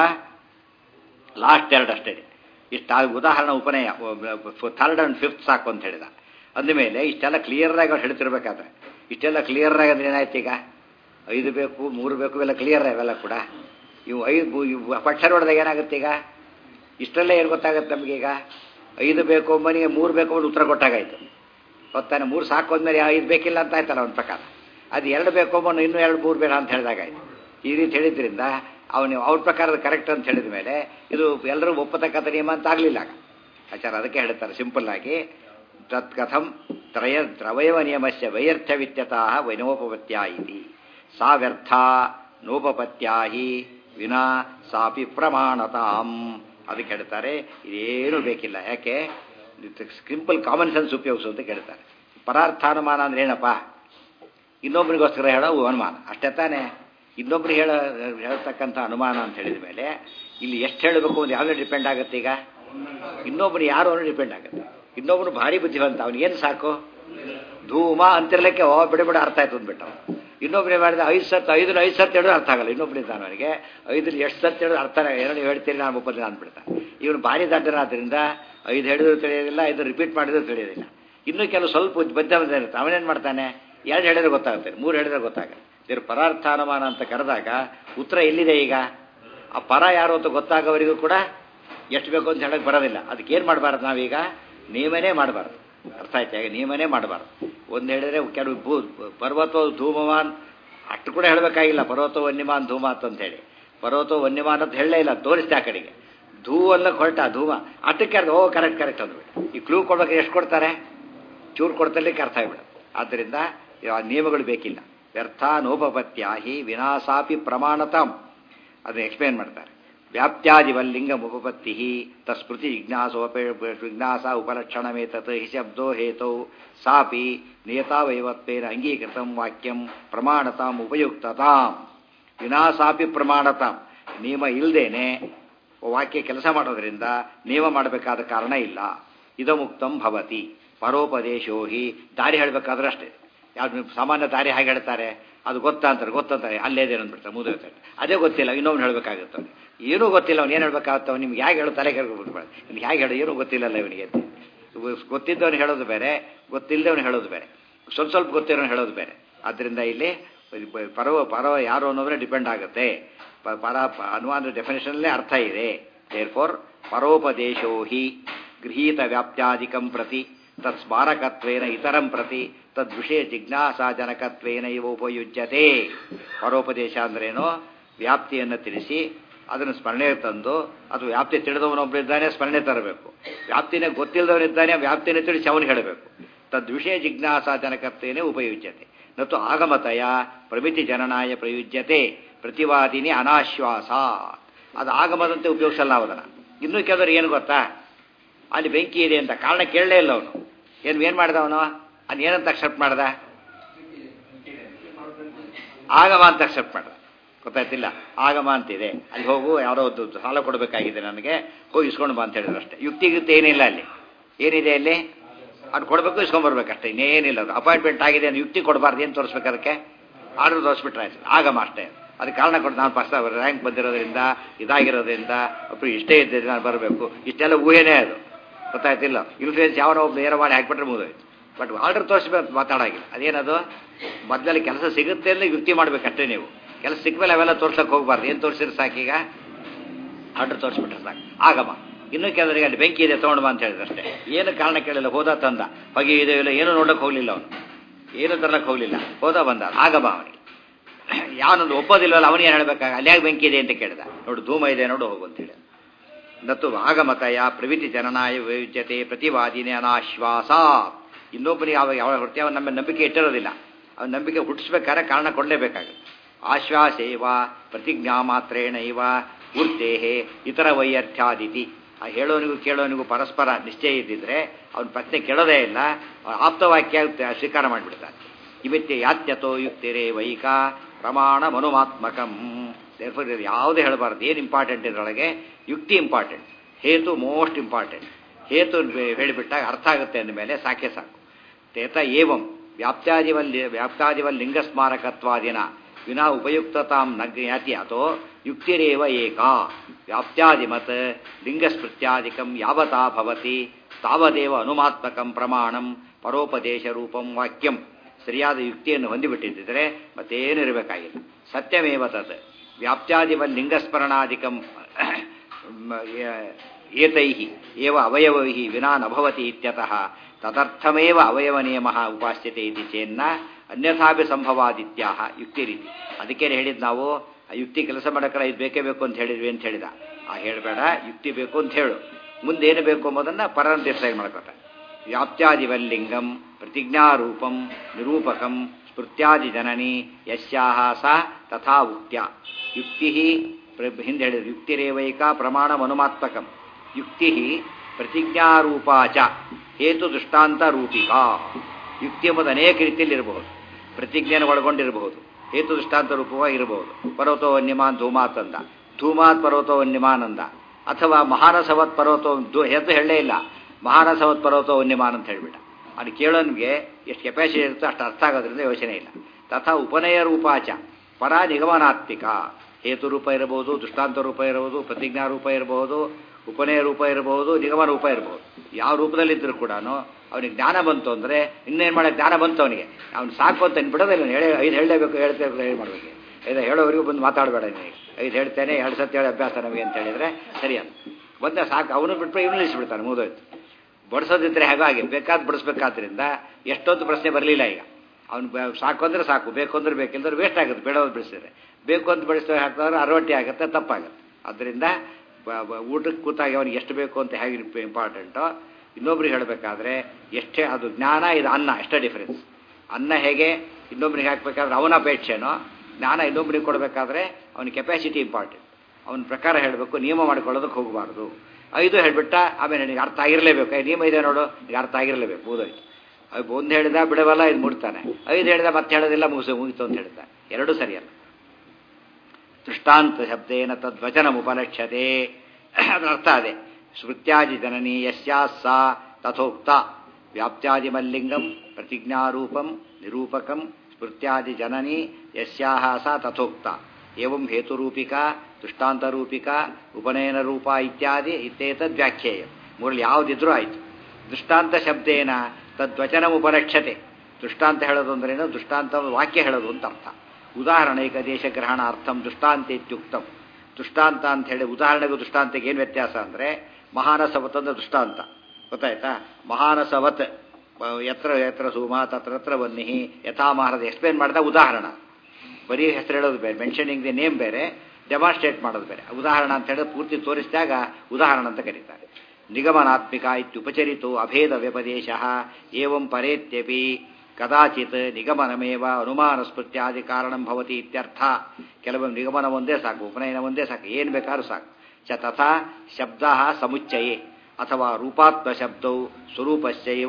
ಲಾಸ್ಟ್ ಎರಡು ಅಷ್ಟೇ ಇಷ್ಟು ಆ ಉದಾಹರಣೆ ಉಪನಯ ಥರ್ಡ್ ಆ್ಯಂಡ್ ಫಿಫ್ತ್ ಸಾಕು ಅಂತ ಹೇಳಿದ ಅಂದಮೇಲೆ ಇಷ್ಟೆಲ್ಲ ಕ್ಲಿಯರಾಗಿ ಅವ್ರು ಹೇಳ್ತಿರ್ಬೇಕಾದ್ರೆ ಇಷ್ಟೆಲ್ಲ ಕ್ಲಿಯರಾಗಿ ಅಂದ್ರೆ ಏನಾಯ್ತು ಈಗ ಐದು ಬೇಕು ಮೂರು ಬೇಕು ಇವೆಲ್ಲ ಕ್ಲಿಯರ್ ಇವೆಲ್ಲ ಕೂಡ ಇವು ಐದು ಇವು ಅಕ್ಷರ ಹೊಡೆದಾಗ ಏನಾಗುತ್ತೆ ಈಗ ಇಷ್ಟರಲ್ಲೇ ಏನು ಗೊತ್ತಾಗುತ್ತೆ ನಮಗೆ ಈಗ ಐದು ಬೇಕು ಮನೆಗೆ ಮೂರು ಬೇಕು ಅಂತ ಉತ್ತರ ಕೊಟ್ಟಾಗಾಯ್ತು ಗೊತ್ತಾನೆ ಮೂರು ಸಾಕು ಅಂದಮೇಲೆ ಐದು ಬೇಕಿಲ್ಲ ಅಂತ ಆಯ್ತಲ್ಲ ಅವನ ಪ್ರಕಾರ ಅದು ಎರಡು ಬೇಕು ಅನ್ನೋ ಇನ್ನೂ ಎರಡು ಮೂರು ಬೇಡ ಅಂತ ಹೇಳಿದಾಗಾಯ್ತು ಈ ರೀತಿ ಹೇಳಿದ್ರಿಂದ ಅವನು ಅವ್ರ ಪ್ರಕಾರದ ಕರೆಕ್ಟ್ ಅಂತ ಹೇಳಿದ ಮೇಲೆ ಇದು ಎಲ್ಲರೂ ಒಪ್ಪತಕ್ಕಂಥ ನಿಯಮ ಅಂತ ಆಗಲಿಲ್ಲ ಆಚಾರ ಅದಕ್ಕೆ ಹೇಳ್ತಾರೆ ಸಿಂಪಲ್ ಆಗಿ ತತ್ ಕಥಂ ತ್ರಯ ತ್ರವಯವ ನಿಯಮಸ್ಯ ವೈರ್ಥವಿತ್ಯತಾ ವೈನೋಪಪತ್ಯ ಇತಿ ಸಾ ವ್ಯರ್ಥ ನೋಪಪತ್ಯಾ ಹಿ ವಿನಾ ಸಾಪಿ ಪ್ರಮಾಣತಾಂ ಅದಕ್ಕೆ ಹೇಳ್ತಾರೆ ಇದೇನು ಬೇಕಿಲ್ಲ ಯಾಕೆ ಸಿಂಪಲ್ ಕಾಮನ್ ಸೆನ್ಸ್ ಉಪಯೋಗಿಸು ಅಂತ ಕೇಳ್ತಾರೆ ಪರಾರ್ಥಾನುಮಾನ ಅಂದ್ರೆ ಏನಪ್ಪ ಇನ್ನೊಬ್ರಿಗೋಸ್ಕರ ಹೇಳೋ ಅನುಮಾನ ಅಷ್ಟೇ ತಾನೇ ಇನ್ನೊಬ್ರಿಗೆ ಹೇಳ ಹೇಳ್ತಕ್ಕಂಥ ಅನುಮಾನ ಅಂತ ಹೇಳಿದ ಮೇಲೆ ಇಲ್ಲಿ ಎಷ್ಟು ಹೇಳಬೇಕು ಅಂತ ಯಾವ್ದು ಡಿಪೆಂಡ್ ಆಗುತ್ತೆ ಈಗ ಇನ್ನೊಬ್ಬರು ಯಾರು ಅನ್ನೋ ಡಿಪೆಂಡ್ ಆಗುತ್ತೆ ಇನ್ನೊಬ್ಬರು ಭಾರಿ ಬುದ್ಧಿವಂತ ಅವನಿಗೇನು ಸಾಕು ಧೂಮ ಅಂತಿರ್ಲಿಕ್ಕೆ ಓ ಬಿಡ ಬಿಡ ಅರ್ಥ ಆಯ್ತು ಅಂದ್ಬಿಟ್ಟು ಇನ್ನೊಬ್ಬರೇ ಮಾಡಿದ ಐದು ಸತ್ತು ಐದು ಐದು ಸತ್ತು ಹೇಳಿದ್ರೆ ಅರ್ಥ ಆಗಲ್ಲ ಇನ್ನೊಬ್ಬರಿಂದ ಅವನಿಗೆ ಐದಲ್ಲಿ ಎಷ್ಟು ಸತ್ತು ಹೇಳಿದ್ರೆ ಅರ್ಥ ಆಗಲ್ಲ. ಏನೋ ನೀವು ಹೇಳ್ತೀರಿ ನಾನು ಒಪ್ಪದಿಲ್ಲ ಅಂದ್ಬಿಡ್ತಾನೆ ಇವನು ಭಾರಿ ದಡ್ಡನಾದ್ರಿಂದ ಐದು ಹೇಳಿದ್ರು ತಿಳಿಯೋದಿಲ್ಲ ಐದು ರಿಪೀಟ್ ಮಾಡಿದ್ರು ತಿಳಿಯೋದಿಲ್ಲ ಇನ್ನೂ ಕೆಲವು ಸ್ವಲ್ಪ ಬದ್ಧ ಇರುತ್ತೆ ಅವನೇನು ಮಾಡ್ತಾನೆ ಎರಡು ಹೇಳಿದ್ರೆ ಗೊತ್ತಾಗುತ್ತೆ ಮೂರು ಹೇಳಿದ್ರೆ ಗೊತ್ತಾಗಲ್ಲ ಇದ್ರ ಪರಾರ್ಥಾನುಮಾನ ಅಂತ ಕರೆದಾಗ ಉತ್ತರ ಎಲ್ಲಿದೆ ಈಗ ಆ ಪರ ಯಾರು ಅಂತ ಗೊತ್ತಾಗೋವರೆಗೂ ಕೂಡ ಎಷ್ಟು ಬೇಕು ಅಂತ ಹೇಳಕ್ ಬರೋದಿಲ್ಲ ಅದಕ್ಕೆ ಏನು ಮಾಡಬಾರ್ದು ನಾವೀಗ ನಿಯಮನೇ ಮಾಡಬಾರ್ದು ಅರ್ಥ ಆಯ್ತಾ ಈಗ ನಿಯಮನೇ ಮಾಡಬಾರ್ದು ಒಂದು ಹೇಳಿದ್ರೆ ಕೆಲವು ಭೂ ಪರ್ವತ ಧೂಮವಾನ್ ಅಷ್ಟು ಕೂಡ ಹೇಳಬೇಕಾಗಿಲ್ಲ ಪರ್ವತ ವನ್ಯಮಾನ್ ಧೂಮಾತ್ ಅಂತ ಹೇಳಿ ಪರ್ವತ ವನ್ಯಮಾನ್ ಅಂತ ಹೇಳಲೇ ಇಲ್ಲ ತೋರಿಸ್ತೆ ಆ ಕಡೆಗೆ ಧೂ ಅಲ್ಲ ಹೊರಟ ಧೂಮ ಅಟ್ಟಕ್ಕೆ ಅರ್ಧ ಓ ಕರೆಕ್ಟ್ ಕರೆಕ್ಟ್ ಅಂದ್ಬಿಟ್ಟು ಈ ಕ್ಲೂ ಕೊಡ್ಬೇಕು ಎಷ್ಟು ಕೊಡ್ತಾರೆ ಚೂರು ಕೊಡ್ತಲಿಕ್ಕೆ ಅರ್ಥ ಆಗ್ಬಿಡುತ್ತೆ ಆದ್ದರಿಂದ ಆ ನಿಯಮಗಳು ಬೇಕಿಲ್ಲ ವ್ಯರ್ಥಾನೋಪಪತ್ಯ ಹಿ ವಿನಾಸಾಪಿ ಪ್ರಮಾಣತಾಂ ಅದನ್ನ ಎಕ್ಸ್ಪ್ಲೇನ್ ಮಾಡ್ತಾರೆ ವ್ಯಾಪ್ತ್ಯಾದಿವಲ್ಲಿಂಗ ಉಪಪತ್ತಿ ತಸ್ಮೃತಿ ಜಿಜ್ಞಾಸೋಪ ಜಿಜ್ಞಾಸ ಉಪಲಕ್ಷಣಮೇತತ್ ಹಿ ಶಬ್ದೋ ಹೇತೌ ಸಾಪಿ ನಿಯತಾವಯವತ್ವೇನ ಅಂಗೀಕೃತಂ ವಾಕ್ಯಂ ಪ್ರಮಾಣತಾಂ ಉಪಯುಕ್ತತಾಂ ವಿನಾಸಾಪಿ ಪ್ರಮಾಣತಾಂ ನಿಯಮ ಇಲ್ಲದೇನೆ ವಾಕ್ಯ ಕೆಲಸ ಮಾಡೋದ್ರಿಂದ ನಿಯಮ ಮಾಡಬೇಕಾದ ಕಾರಣ ಇಲ್ಲ ಇದಮುಕ್ತಂ ಭವತಿ ಪರೋಪದೇಶೋ ಹಿ ದಾರಿ ಹೇಳಬೇಕಾದ್ರೆ ಅಷ್ಟೇ ಯಾವ್ದು ಸಾಮಾನ್ಯ ದಾರಿ ಹೇಗೆ ಹೇಳ್ತಾರೆ ಅದು ಗೊತ್ತಾ ಅಂತಾರೆ ಗೊತ್ತಂತಾರೆ ಅಲ್ಲೇದೇನು ಅಂದ್ಬಿಡ್ತಾರೆ ಮುಗಿದೋಗ್ತಾರೆ ಅದೇ ಗೊತ್ತಿಲ್ಲ ಇನ್ನೊಬ್ನು ಹೇಳಬೇಕಾಗುತ್ತೆ ಅವ್ನಿಗೆ ಏನೂ ಗೊತ್ತಿಲ್ಲ ಅವ್ನು ಏನು ಹೇಳ್ಬೇಕಾಗುತ್ತೆ ಅವ್ನು ನಿಮ್ಗೆ ಹೇಗೆ ಹೇಳೋ ತಲೆ ಕೆರ್ಕೊಬಿಡ್ಬೇಡ ನಿಮ್ಗೆ ಹೇಗೆ ಹೇಳೋ ಏನೂ ಗೊತ್ತಿಲ್ಲಲ್ಲ ಇವನಿಗೆ ಅಂತ ಗೊತ್ತಿದ್ದವನು ಹೇಳೋದು ಬೇರೆ ಗೊತ್ತಿಲ್ಲದವನು ಹೇಳೋದು ಬೇರೆ ಸ್ವಲ್ಪ ಸ್ವಲ್ಪ ಗೊತ್ತಿರೋನು ಹೇಳೋದು ಬೇರೆ ಆದ್ದರಿಂದ ಇಲ್ಲಿ ಪರವ ಪರವ ಯಾರು ಅನ್ನೋದ್ರೆ ಡಿಪೆಂಡ್ ಆಗುತ್ತೆ ಪ- ಪರ ಪ- ಅನುವಾದ ಡೆಫಿನೇಷನಲ್ಲೇ ಅರ್ಥ ಇದೆ ದೇರ್ ಫೋರ್ ಪರೋಪದೇಶೋ ಹಿ ಗೃಹೀತ ವ್ಯಾಪ್ತ್ಯಾಧಿಕಂ ಪ್ರತಿ ತತ್ ಸ್ಮಾರಕತ್ವೇನ ಇತರಂ ಪ್ರತಿ ತದ್ವಿಷಯ ಜಿಜ್ಞಾಸಾಜನಕತ್ವೇನ ಇವ ಉಪಯುಜ್ಯತೆ ಪರೋಪದೇಶ ಅಂದ್ರೇನು ವ್ಯಾಪ್ತಿಯನ್ನು ತಿಳಿಸಿ ಅದನ್ನು ಸ್ಮರಣೆ ತಂದು ಅದು ವ್ಯಾಪ್ತಿ ತಿಳಿದವನೊಬ್ಬರಿದ್ದಾನೆ ಸ್ಮರಣೆ ತರಬೇಕು ವ್ಯಾಪ್ತಿನೇ ಗೊತ್ತಿಲ್ಲದವನಿದ್ದಾನೆ ವ್ಯಾಪ್ತಿನೇ ತಿಳಿಸಿ ಅವನು ಹೇಳಬೇಕು ತದ್ವಿಷಯ ಜಿಜ್ಞಾಸಾಜನಕತ್ವೇನೆ ಉಪಯುಜ್ಯತೆ ನತ್ತು ಆಗಮತಯ ಪ್ರಮಿತಿ ಜನನಾಯ ಪ್ರಯುಜ್ಯತೆ ಪ್ರತಿವಾದಿನಿ ಅನಾಶ್ವಾಸ ಅದು ಆಗಮದಂತೆ ಉಪಯೋಗಿಸಲ್ಲ ಅವದನ್ನ ಇನ್ನೂ ಕೆಲವರು ಏನು ಗೊತ್ತಾ ಅಲ್ಲಿ ಬೆಂಕಿ ಇದೆ ಅಂತ ಕಾರಣ ಕೇಳಲೇ ಇಲ್ಲ ಅವನು ಏನು ಏನು ಮಾಡ್ದ ಅವನು ಅದು ಏನಂತ ಅಕ್ಸೆಪ್ಟ್ ಮಾಡ್ದ ಆಗಮ ಅಂತ ಅಕ್ಸೆಪ್ಟ್ ಮಾಡ್ದ ಗೊತ್ತಾಯ್ತಿಲ್ಲ ಆಗಮ ಅಂತಿದೆ ಅಲ್ಲಿ ಹೋಗು ಯಾರೋ ಒಂದು ಸಾಲ ಕೊಡಬೇಕಾಗಿದೆ ನನಗೆ ಹೋಗಿ ಇಸ್ಕೊಂಡು ಬಾ ಅಂತ ಹೇಳಿದ್ರು ಅಷ್ಟೇ ಯುಕ್ತಿ ಯುಕ್ತಿ ಏನಿಲ್ಲ ಅಲ್ಲಿ ಏನಿದೆ ಅಲ್ಲಿ ಅದು ಕೊಡಬೇಕು ಇಸ್ಕೊಂಡ್ಬರ್ಬೇಕಷ್ಟೇ ಇನ್ನೇನಿಲ್ಲ ಅದು ಅಪಾಯಿಂಟ್ಮೆಂಟ್ ಆಗಿದೆ ಅಂತ ಯುಕ್ತಿ ಕೊಡಬಾರ್ದು ಏನು ತೋರಿಸ್ಬೇಕು ಅದಕ್ಕೆ ಆರ್ಡರ್ ತೋರಿಸ್ಬಿಟ್ರೆ ಆಯ್ತು ಆಗಮ ಅಷ್ಟೇ ಅದಕ್ಕೆ ಕಾರಣ ಕೊಟ್ಟು ನಾನು ಫಸ್ಟ್ ರ್ಯಾಂಕ್ ಬಂದಿರೋದ್ರಿಂದ ಇದಾಗಿರೋದ್ರಿಂದ ಅಪ್ಪ ಇಷ್ಟೇ ಇದ್ದಿದ್ರೆ ನಾನು ಬರಬೇಕು ಇಷ್ಟೆಲ್ಲ ಊಹೆನೇ ಅದು ಗೊತ್ತಾಯ್ತಿಲ್ಲ ಇನ್ಫ್ಲೂಯೆನ್ಸ್ ಯಾವನೋ ಒಬ್ಬ ನೇರ ಮಾಡಿ ಹಾಕ್ಬಿಟ್ರೆ ಮುಗಿದೋಯ್ತು ಬಟ್ ಆರ್ಡರ್ ತೋರಿಸ್ಬೇಕು ಮಾತಾಡಾಗಿಲ್ಲ ಅದೇನದು ಮೊದಲಲ್ಲಿ ಕೆಲಸ ಸಿಗುತ್ತೆ ಅಂದ್ರೆ ಯುಕ್ತಿ ಮಾಡ್ಬೇಕಷ್ಟೇ ನೀವು ಕೆಲಸ ಸಿಕ್ಮೇಲೆ ಅವೆಲ್ಲ ತೋರ್ಸಕ್ಕೆ ಹೋಗ್ಬಾರ್ದು ಏನು ತೋರಿಸಿದ್ರೆ ಸಾಕೀಗ ಆರ್ಡರ್ ತೋರಿಸ್ಬಿಟ್ರೆ ಸಾಕು ಆಗಮ್ಮ ಇನ್ನೂ ಕೆಲವರಿಗೆ ಅಲ್ಲಿ ಬೆಂಕಿ ಇದೆ ತೊಗೊಂಡು ಬಾ ಅಂತ ಹೇಳಿದ್ರೆ ಅಷ್ಟೇ ಏನು ಕಾರಣ ಕೇಳಿಲ್ಲ ಹೋದ ತಂದ ಹೊಗೆ ಇದೆ ಇಲ್ಲ ಏನು ನೋಡಕ್ಕೆ ಹೋಗ್ಲಿಲ್ಲ ಅವನು ಏನು ತರಲಕ್ಕೆ ಹೋಗ್ಲಿಲ್ಲ ಹೋದ ಬಂದ ಆಗಮ್ಮ ಅವನಿಗೆ ಯಾವನೊಂದು ಒಪ್ಪೋದಿಲ್ವಲ್ಲ ಅವನಿಗೆ ಏನು ಹೇಳ್ಬೇಕಾಗ ಅಲ್ಲಿ ಯಾಕೆ ಬೆಂಕಿ ಇದೆ ಅಂತ ಕೇಳಿದ ನೋಡು ಧೂಮ ಇದೆ ನೋಡು ಹೋಗು ಅಂತ ಹೇಳಿದ ನತ್ತು ಆಗಮತಯ ಪ್ರವಿತಿ ಜನನಾಯ ವೈವಿಧ್ಯತೆ ಪ್ರತಿವಾದಿನೇ ಅನಾಶ್ವಾಸ ಇನ್ನೊಬ್ಬನಿಗೆ ಅವಾಗ ಯಾವ ಹೊರತೆ ಅವನ ನಮ್ಮ ನಂಬಿಕೆ ಇಟ್ಟಿರೋದಿಲ್ಲ ಅವನ ನಂಬಿಕೆ ಹುಟ್ಟಿಸ್ಬೇಕಾದ್ರೆ ಕಾರಣ ಕೊಡಲೇಬೇಕಾಗುತ್ತೆ ಆಶ್ವಾಸೇವ ಪ್ರತಿಜ್ಞಾ ಮಾತ್ರೇಣ ಇವ ಊರ್ತೇಹೆ ಇತರ ವೈಯರ್ಥ್ಯಾದಿತಿ ಆ ಹೇಳೋನಿಗೂ ಕೇಳೋನಿಗೂ ಪರಸ್ಪರ ನಿಶ್ಚಯ ಇದ್ದಿದ್ರೆ ಅವನ ಪ್ರಶ್ನೆ ಕೇಳೋದೇ ಇಲ್ಲ ಅವ್ನ ಆಪ್ತವಾಕ್ಯ ಸ್ವೀಕಾರ ಮಾಡಿಬಿಡ್ತಾನೆ ಕಿಮಿತ್ಯ ಯಾತ್ಯತೋ ಯುಕ್ತಿರೇ ವೈಕ ಪ್ರಮಾಣ ಮನುಮಾತ್ಮಕಂ Therefore, ಇದು ಯಾವುದೇ ಹೇಳಬಾರ್ದು ಏನು ಇಂಪಾರ್ಟೆಂಟ್ ಇದರೊಳಗೆ ಯುಕ್ತಿ ಇಂಪಾರ್ಟೆಂಟ್ ಹೇತು ಮೋಸ್ಟ್ ಇಂಪಾರ್ಟೆಂಟ್ ಹೇತು ಹೇಳಿಬಿಟ್ಟಾಗ ಅರ್ಥ ಆಗುತ್ತೆ ಅಂದಮೇಲೆ ಸಾಕೆ ಸಾಕು ತೇತ ಏವಂ ವ್ಯಾಪ್ತ್ಯಾದಿವಲ್ ವ್ಯಾಪ್ತ್ಯಾದಿವಲ್ ಲಿಂಗಸ್ಮಾರಕತ್ವಾದಿನ ವಿನಾ ಉಪಯುಕ್ತತಾಂ ನ ಜ್ಞಾತಿ ಅಥೋ ಯುಕ್ತಿರೇವ ಏಕಾ ವ್ಯಾಪ್ತ್ಯಾದಿಮತ್ ಲಿಂಗಸ್ಮೃತ್ಯಾದಿಕಂ ಯಾವತಾ ಭವತಿ ತಾವದೇವ ಅನುಮಾತ್ಮಕಂ ಪ್ರಮಾಣಂ ಪರೋಪದೇಶ ರೂಪಂ ವಾಕ್ಯಂ ಸರಿಯಾದ ಯುಕ್ತಿಯನ್ನು ಹೊಂದಿಬಿಟ್ಟಿದ್ದರೆ ಮತ್ತೇನು ಇರಬೇಕಾಗಿಲ್ಲ ಸತ್ಯಮೇವ ತತ್ ವ್ಯಾಪ್ತ್ಯಾದಿವಲ್ ಲಿಂಗಸ್ಮರಣಾದಿಕಂ ಏತೈ ಏವ ಅವಯವೈ ವಿನಾ ನಭವತಿ ಇತ್ಯತಃ ತದರ್ಥಮೇವ ಅವಯವ ನಿಯಮ ಉಪಾಸ್ಯತೆ ಇತಿ ಚೇನ್ನ ಅನ್ಯಥಾಪಿ ಸಂಭವಾದಿತ್ಯಾಹ ಯುಕ್ತಿ ರೀತಿ ಅದಕ್ಕೇನು ಹೇಳಿದ್ ನಾವು ಆ ಯುಕ್ತಿ ಕೆಲಸ ಮಾಡೋಕ್ಕಲ್ಲ ಇದು ಬೇಕೇ ಬೇಕು ಅಂತ ಹೇಳಿದ್ವಿ ಅಂತ ಹೇಳಿದ ಆ ಹೇಳಬೇಡ ಯುಕ್ತಿ ಬೇಕು ಅಂತ ಹೇಳು ಮುಂದೆ ಏನು ಬೇಕು ಎಂಬುದನ್ನು ಪರನ ಡಿಸೈಡ್ ಮಾಡ್ಕೊತಾರೆ ವ್ಯಾಪ್ತ್ಯಾದಿವಲ್ಲಿಂಗಂ ಪ್ರತಿಜ್ಞಾರೂಪಂ ನಿರೂಪಕಂ ಸ್ಮೃತ್ಯಾದಿ ಜನನಿ ಯಸ್ಯಾಹ ಸ ತಥಾ ಉಕ್ತ್ಯ ಯುಕ್ತಿ ಹಿಂದೆ ಹೇಳಿದ್ರು ಯುಕ್ತಿರೇವೈಕ ಪ್ರಮಾಣ ಮನುಮಾತ್ಮಕಂ ಯುಕ್ತಿ ಪ್ರತಿಜ್ಞಾರೂಪಾ ಚ ಹೇತು ದೃಷ್ಟಾಂತ ರೂಪಿಕಾ ಯುಕ್ತಿ ಎಂಬುದು ಅನೇಕ ರೀತಿಯಲ್ಲಿ ಇರಬಹುದು ಪ್ರತಿಜ್ಞೆಯನ್ನು ಒಳಗೊಂಡಿರಬಹುದು ಹೇತು ದೃಷ್ಟಾಂತ ರೂಪವಾಗಿ ಇರಬಹುದು ಪರ್ವತೋ ವನ್ಯಮಾನ್ ಧೂಮಾತ್ ಅಂದ ಧೂಮಾತ್ ಪರ್ವತೋ ವನ್ಯಮಾನ್ ಅಂದ ಅಥವಾ ಮಹಾನಸವತ್ ಪರ್ವತೋ ಹೆದ್ದು ಹೇಳಲೇ ಇಲ್ಲ ಮಹಾನಸವತ್ ಪರ್ವತೋ ವನ್ಯಮಾನ್ ಅಂತ ಹೇಳ್ಬಿಟ್ಟ ಅದು ಕೇಳೋನ್ಗೆ ಎಷ್ಟು ಕೆಪಾಸಿಟಿ ಇರುತ್ತೋ ಅಷ್ಟು ಅರ್ಥ ಆಗೋದ್ರಿಂದ ಯೋಚನೆ ಇಲ್ಲ ತಥಾ ಉಪನಯ ರೂಪಾಚ ಪರ ನಿಗಮನಾತ್ಮಿಕ ಹೇತು ರೂಪ ಇರಬಹುದು ದೃಷ್ಟಾಂತ ರೂಪ ಇರಬಹುದು ಪ್ರತಿಜ್ಞಾ ರೂಪ ಇರಬಹುದು ಉಪನಯ ರೂಪ ಇರಬಹುದು ನಿಗಮ ರೂಪ ಇರಬಹುದು ಯಾವ ರೂಪದಲ್ಲಿದ್ದರೂ ಕೂಡ ಅವನಿಗೆ ಜ್ಞಾನ ಬಂತು ಅಂದರೆ ಇನ್ನೇನು ಮಾಡೋ ಜ್ಞಾನ ಬಂತು ಅವನಿಗೆ ಅವ್ನು ಸಾಕು ಅಂತ ಬಿಡೋದಿಲ್ಲ ಹೇಳಿ ಐದು ಹೇಳಲೇಬೇಕು ಹೇಳ್ತೇ ಹೇಳಿ ಮಾಡಬೇಕು ಐದು ಹೇಳೋವರೆಗೂ ಬಂದು ಮಾತಾಡಬೇಡ ನಿನಗೆ ಐದು ಹೇಳ್ತೇನೆ ಎರಡು ಸತಿ ಹೇಳಿ ಅಭ್ಯಾಸ ನಮಗೆ ಅಂತ ಹೇಳಿದರೆ ಸರಿಯಲ್ಲ ಬಂದ ಸಾಕು ಅವನು ಬಿಟ್ಟರೆ ಇವನು ನಿಲ್ಲಿಸ್ಬಿಡ್ತಾನೆ ಮುಗಿದೋಯ್ತು ಬಡಿಸೋದಿದ್ರೆ ಹಾಗಾಗಿ ಬೇಕಾದ ಬಡಿಸ್ಬೇಕಾದ್ರಿಂದ ಎಷ್ಟೊಂದು ಪ್ರಶ್ನೆ ಬರಲಿಲ್ಲ ಈಗ ಅವ್ನು ಸಾಕು ಅಂದ್ರೆ ಸಾಕು ಬೇಕು ಅಂದ್ರೆ ಬೇಕಿಲ್ಲದ್ರೆ ವೇಸ್ಟ್ ಆಗುತ್ತೆ ಬೇಡೋದು ಬಿಡಿಸಿದ್ರೆ ಬೇಕು ಅಂತ ಬೆಳೆಸ್ತೇವೆ ಹಾಕಿದ್ರೆ ಅರವಟ್ಟಿ ಆಗುತ್ತೆ ತಪ್ಪಾಗುತ್ತೆ ಅದರಿಂದ ಊಟಕ್ಕೆ ಕೂತಾಗ ಅವನಿಗೆ ಎಷ್ಟು ಬೇಕು ಅಂತ ಹೇಗೆ ಇಂಪಾರ್ಟೆಂಟೋ ಇನ್ನೊಬ್ರಿಗೆ ಹೇಳಬೇಕಾದ್ರೆ ಎಷ್ಟೇ ಅದು ಜ್ಞಾನ ಇದು ಅನ್ನ ಎಷ್ಟೇ ಡಿಫರೆನ್ಸ್ ಅನ್ನ ಹೇಗೆ ಇನ್ನೊಬ್ರಿಗೆ ಹಾಕಬೇಕಾದ್ರೆ ಅವನ ಅಪೇಕ್ಷೆನೋ ಜ್ಞಾನ ಇನ್ನೊಬ್ರಿಗೆ ಕೊಡಬೇಕಾದ್ರೆ ಅವನ ಕೆಪಾಸಿಟಿ ಇಂಪಾರ್ಟೆಂಟ್ ಅವನ ಪ್ರಕಾರ ಹೇಳಬೇಕು ನಿಯಮ ಮಾಡ್ಕೊಳ್ಳೋದಕ್ಕೆ ಹೋಗಬಾರ್ದು ಐದು ಹೇಳ್ಬಿಟ್ಟ ಆಮೇಲೆ ನನಗೆ ಅರ್ಥ ಆಗಿರಲೇಬೇಕು ನಿಯಮ ಇದೆ ನೋಡು ಈಗ ಅರ್ಥ ಆಗಿರಲೇಬೇಕು ಮುಗಿದೋಯ್ತು ಅದು ಒಂದು ಹೇಳಿದ ಬಿಡವಲ್ಲ ಇದು ಮುಡ್ತಾನೆ ಐದು ಹೇಳಿದ ಮತ್ತೆ ಹೇಳೋದಿಲ್ಲ ಮುಗಿಸು ಮುಗಿತು ಅಂತ ಹೇಳಿದ ಎರಡೂ ಸರಿಯಲ್ಲ ದೃಷ್ಟಾಂತ ಶಬ್ದೇನ ತದ್ವಚನ ಉಪಲಕ್ಷ್ಯತೆ ಅದರ ಅರ್ಥ ಅದೇ ಸ್ಮೃತ್ಯಾದಿ ಜನನಿ ಯಸ್ಯಾ ಸಾ ತಥೋಕ್ತ ವ್ಯಾಪ್ತ್ಯಾದಿ ಮಲ್ಲಿಂಗಂ ಪ್ರತಿಜ್ಞಾರೂಪಂ ನಿರೂಪಕಂ ಸ್ಮೃತ್ಯಾದಿ ಜನನಿ ಯಸ್ಯಾಹ ಸಾ ತಥೋಕ್ತ ಏವಂ ಹೇತುರೂಪಿಕಾ ದೃಷ್ಟಾಂತರೂಪಿಕಾ ಉಪನಯನ ರೂಪ ಇತ್ಯಾದಿ ಇತ್ಯೇತದ್ ವ್ಯಾಖ್ಯೇಯ ಮೂರಲ್ಲಿ ಯಾವುದಿದ್ರೂ ಆಯಿತು ದೃಷ್ಟಾಂತ ಶಬ್ದೇನ ತದ್ವಚನ ಉಪಲಕ್ಷ್ಯತೆ ದೃಷ್ಟಾಂತ ಹೇಳೋದು ಅಂದ್ರೇನು ದೃಷ್ಟಾಂತ ವಾಕ್ಯ ಹೇಳೋದು ಅಂತ ಅರ್ಥ ಉದಾಹರಣೆಗೆ ದೇಶಗ್ರಹಣ ಅರ್ಥಂ ದೃಷ್ಟಾಂತ ಇತ್ಯುಕ್ತಂ ದೃಷ್ಟಾಂತ ಅಂತ ಹೇಳಿ ಉದಾಹರಣೆಗೂ ದೃಷ್ಟಾಂತಕ್ಕೆ ಏನು ವ್ಯತ್ಯಾಸ ಅಂದರೆ ಮಹಾನಸವತ್ ಅಂದ್ರೆ ದೃಷ್ಟಾಂತ ಗೊತ್ತಾಯ್ತಾ ಮಹಾನಸವತ್ ಎತ್ರ ಎತ್ರ ಸೂಮ ತತ್ರ ಬನ್ನಿ ಯಥಾ ಮಹಾರಾಜ ಎಕ್ಸ್ಪ್ಲೇನ್ ಮಾಡಿದ ಉದಾಹರಣ ಬರೀ ಹೆಸರು ಹೇಳೋದು ಬೇರೆ ಮೆನ್ಷನಿಂಗ್ ದಿ ನೇಮ್ ಬೇರೆ ಡೆಮಾನ್ಸ್ಟ್ರೇಟ್ ಮಾಡೋದು ಬೇರೆ ಉದಾಹರಣ ಅಂತ ಹೇಳಿದ್ರೆ ಪೂರ್ತಿ ತೋರಿಸಿದಾಗ ಉದಾಹರಣ ಅಂತ ಕರೀತಾರೆ ನಿಗಮನಾತ್ಮಿಕ ಇತ್ಯುಪಚರಿತು ಅಭೇದ ವ್ಯಪದೇಶ ಏವಂ ಪರೇತ್ಯಪಿ ಕದಾಚಿತ್ ನಿಗಮನಮೇವ ಅನುಮಾನ ಸ್ಮೃತ್ಯಾದಿ ಕಾರಣಂ ಭವತಿ ಇತ್ಯರ್ಥ ಕೆಲವೊಮ್ಮೆ ನಿಗಮನ ಒಂದೇ ಸಾಕು ಉಪನಯನ ಒಂದೇ ಸಾಕು ಏನು ಬೇಕಾದ್ರೂ ಸಾಕು ಚ ತಥಾ ಶಬ್ದ ಸಮುಚ್ಚಯೇ ಅಥವಾ ರೂಪಾತ್ಮ ಶಬ್ದವು ಸ್ವರೂಪಶ್ಚೈವ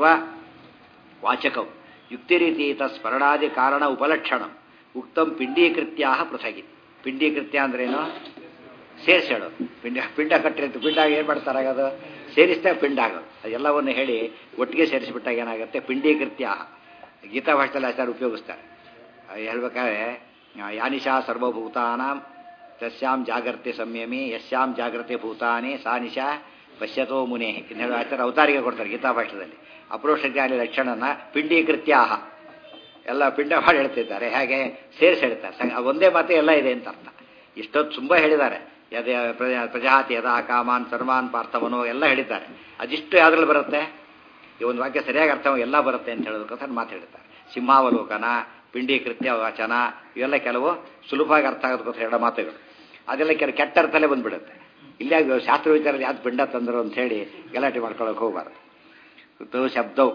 ವಾಚಕವು ಯುಕ್ತಿರೀತೀತ ಸ್ಮರಣಾದಿ ಕಾರಣ ಉಪಲಕ್ಷಣಂ ಉಕ್ತಂ ಪಿಂಡೀಕೃತ್ಯ ಪೃಥಗಿ ಪಿಂಡೀಕೃತ್ಯ ಅಂದ್ರೇನು ಸೇರಿಸಿ ಹೇಳೋದು ಪಿಂಡ ಪಿಂಡ ಕಟ್ಟಿರ್ತು ಪಿಂಡ ಏನು ಮಾಡ್ತಾರೆ ಅದು ಸೇರಿಸಿದಾಗ ಪಿಂಡ ಆಗೋದು ಅದೆಲ್ಲವನ್ನು ಹೇಳಿ ಒಟ್ಟಿಗೆ ಸೇರಿಸಿಬಿಟ್ಟಾಗ ಏನಾಗುತ್ತೆ ಪಿಂಡೀಕೃತ್ಯ ಗೀತಾ ಭಾಷೆಯಲ್ಲಿ ಆಚಾರ ಉಪಯೋಗಿಸ್ತಾರೆ ಹೇಳ್ಬೇಕಾದ್ರೆ ಯಾನಿಶಾ ಸರ್ವಭೂತಾನಾಂ ತಸ್ಯಾಂ ಜಾಗೃತಿ ಸಂಯಮಿ ಯಸ್ಯಾಂ ಜಾಗೃತಿ ಭೂತಾನಿ ಸಾ ನಿಶಾ ಪಶ್ಯತೋ ಮುನೆ ಇನ್ನು ಹೇಳೋ ಆಚಾರ ಅವತಾರಿಗೆ ಕೊಡ್ತಾರೆ ಗೀತಾ ಭಾಷೆಯಲ್ಲಿ ಅಪ್ರೋಷ ಜ್ಞಾನಿ ಲಕ್ಷಣನ ಪಿಂಡೀಕೃತ್ಯಾಹ ಎಲ್ಲ ಪಿಂಡ ಮಾಡಿ ಹೇಳ್ತಿದ್ದಾರೆ ಹಾಗೆ ಸೇರಿಸಿ ಹೇಳ್ತಾರೆ ಒಂದೇ ಮಾತೆ ಎಲ್ಲ ಇದೆ ಅಂತ ಅರ್ಥ ಇಷ್ಟೊತ್ತು ತುಂಬ ಹೇಳಿದ್ದಾರೆ ಯದ ಪ್ರಜಾತಿ ಯದಾ ಕಾಮಾನ್ ಸರ್ವಾನ್ ಪಾರ್ಥವನೋ ಎಲ್ಲ ಹೇಳಿದ್ದಾರೆ ಅದಿಷ್ಟು ಯಾವ್ದ್ರಲ್ಲಿ ಬರುತ್ತೆ ಈ ಒಂದು ವಾಕ್ಯ ಸರಿಯಾಗಿ ಅರ್ಥ ಎಲ್ಲ ಬರುತ್ತೆ ಅಂತ ಹೇಳೋದಕ್ಕೋಸ್ಕರ ಮಾತು ಹೇಳ್ತಾರೆ ಸಿಂಹಾವಲೋಕನ ಪಿಂಡೀಕೃತ್ಯ ವಾಚನ ಇವೆಲ್ಲ ಕೆಲವು ಸುಲಭವಾಗಿ ಅರ್ಥ ಆಗೋದಕ್ಕೋಸ್ಕರ ಹೇಳೋ ಮಾತುಗಳು ಅದೆಲ್ಲ ಕೆಲವು ಕೆಟ್ಟ ಅರ್ಥಲ್ಲೇ ಬಂದ್ಬಿಡುತ್ತೆ ಇಲ್ಲೇ ಶಾಸ್ತ್ರ ವಿಚಾರದಲ್ಲಿ ಯಾವ್ದು ಪಿಂಡ ತಂದರು ಅಂತ ಹೇಳಿ ಗಲಾಟೆ ಮಾಡ್ಕೊಳ್ಳೋಕೆ ಹೋಗಬಾರ್ದು ಶಬ್ದವು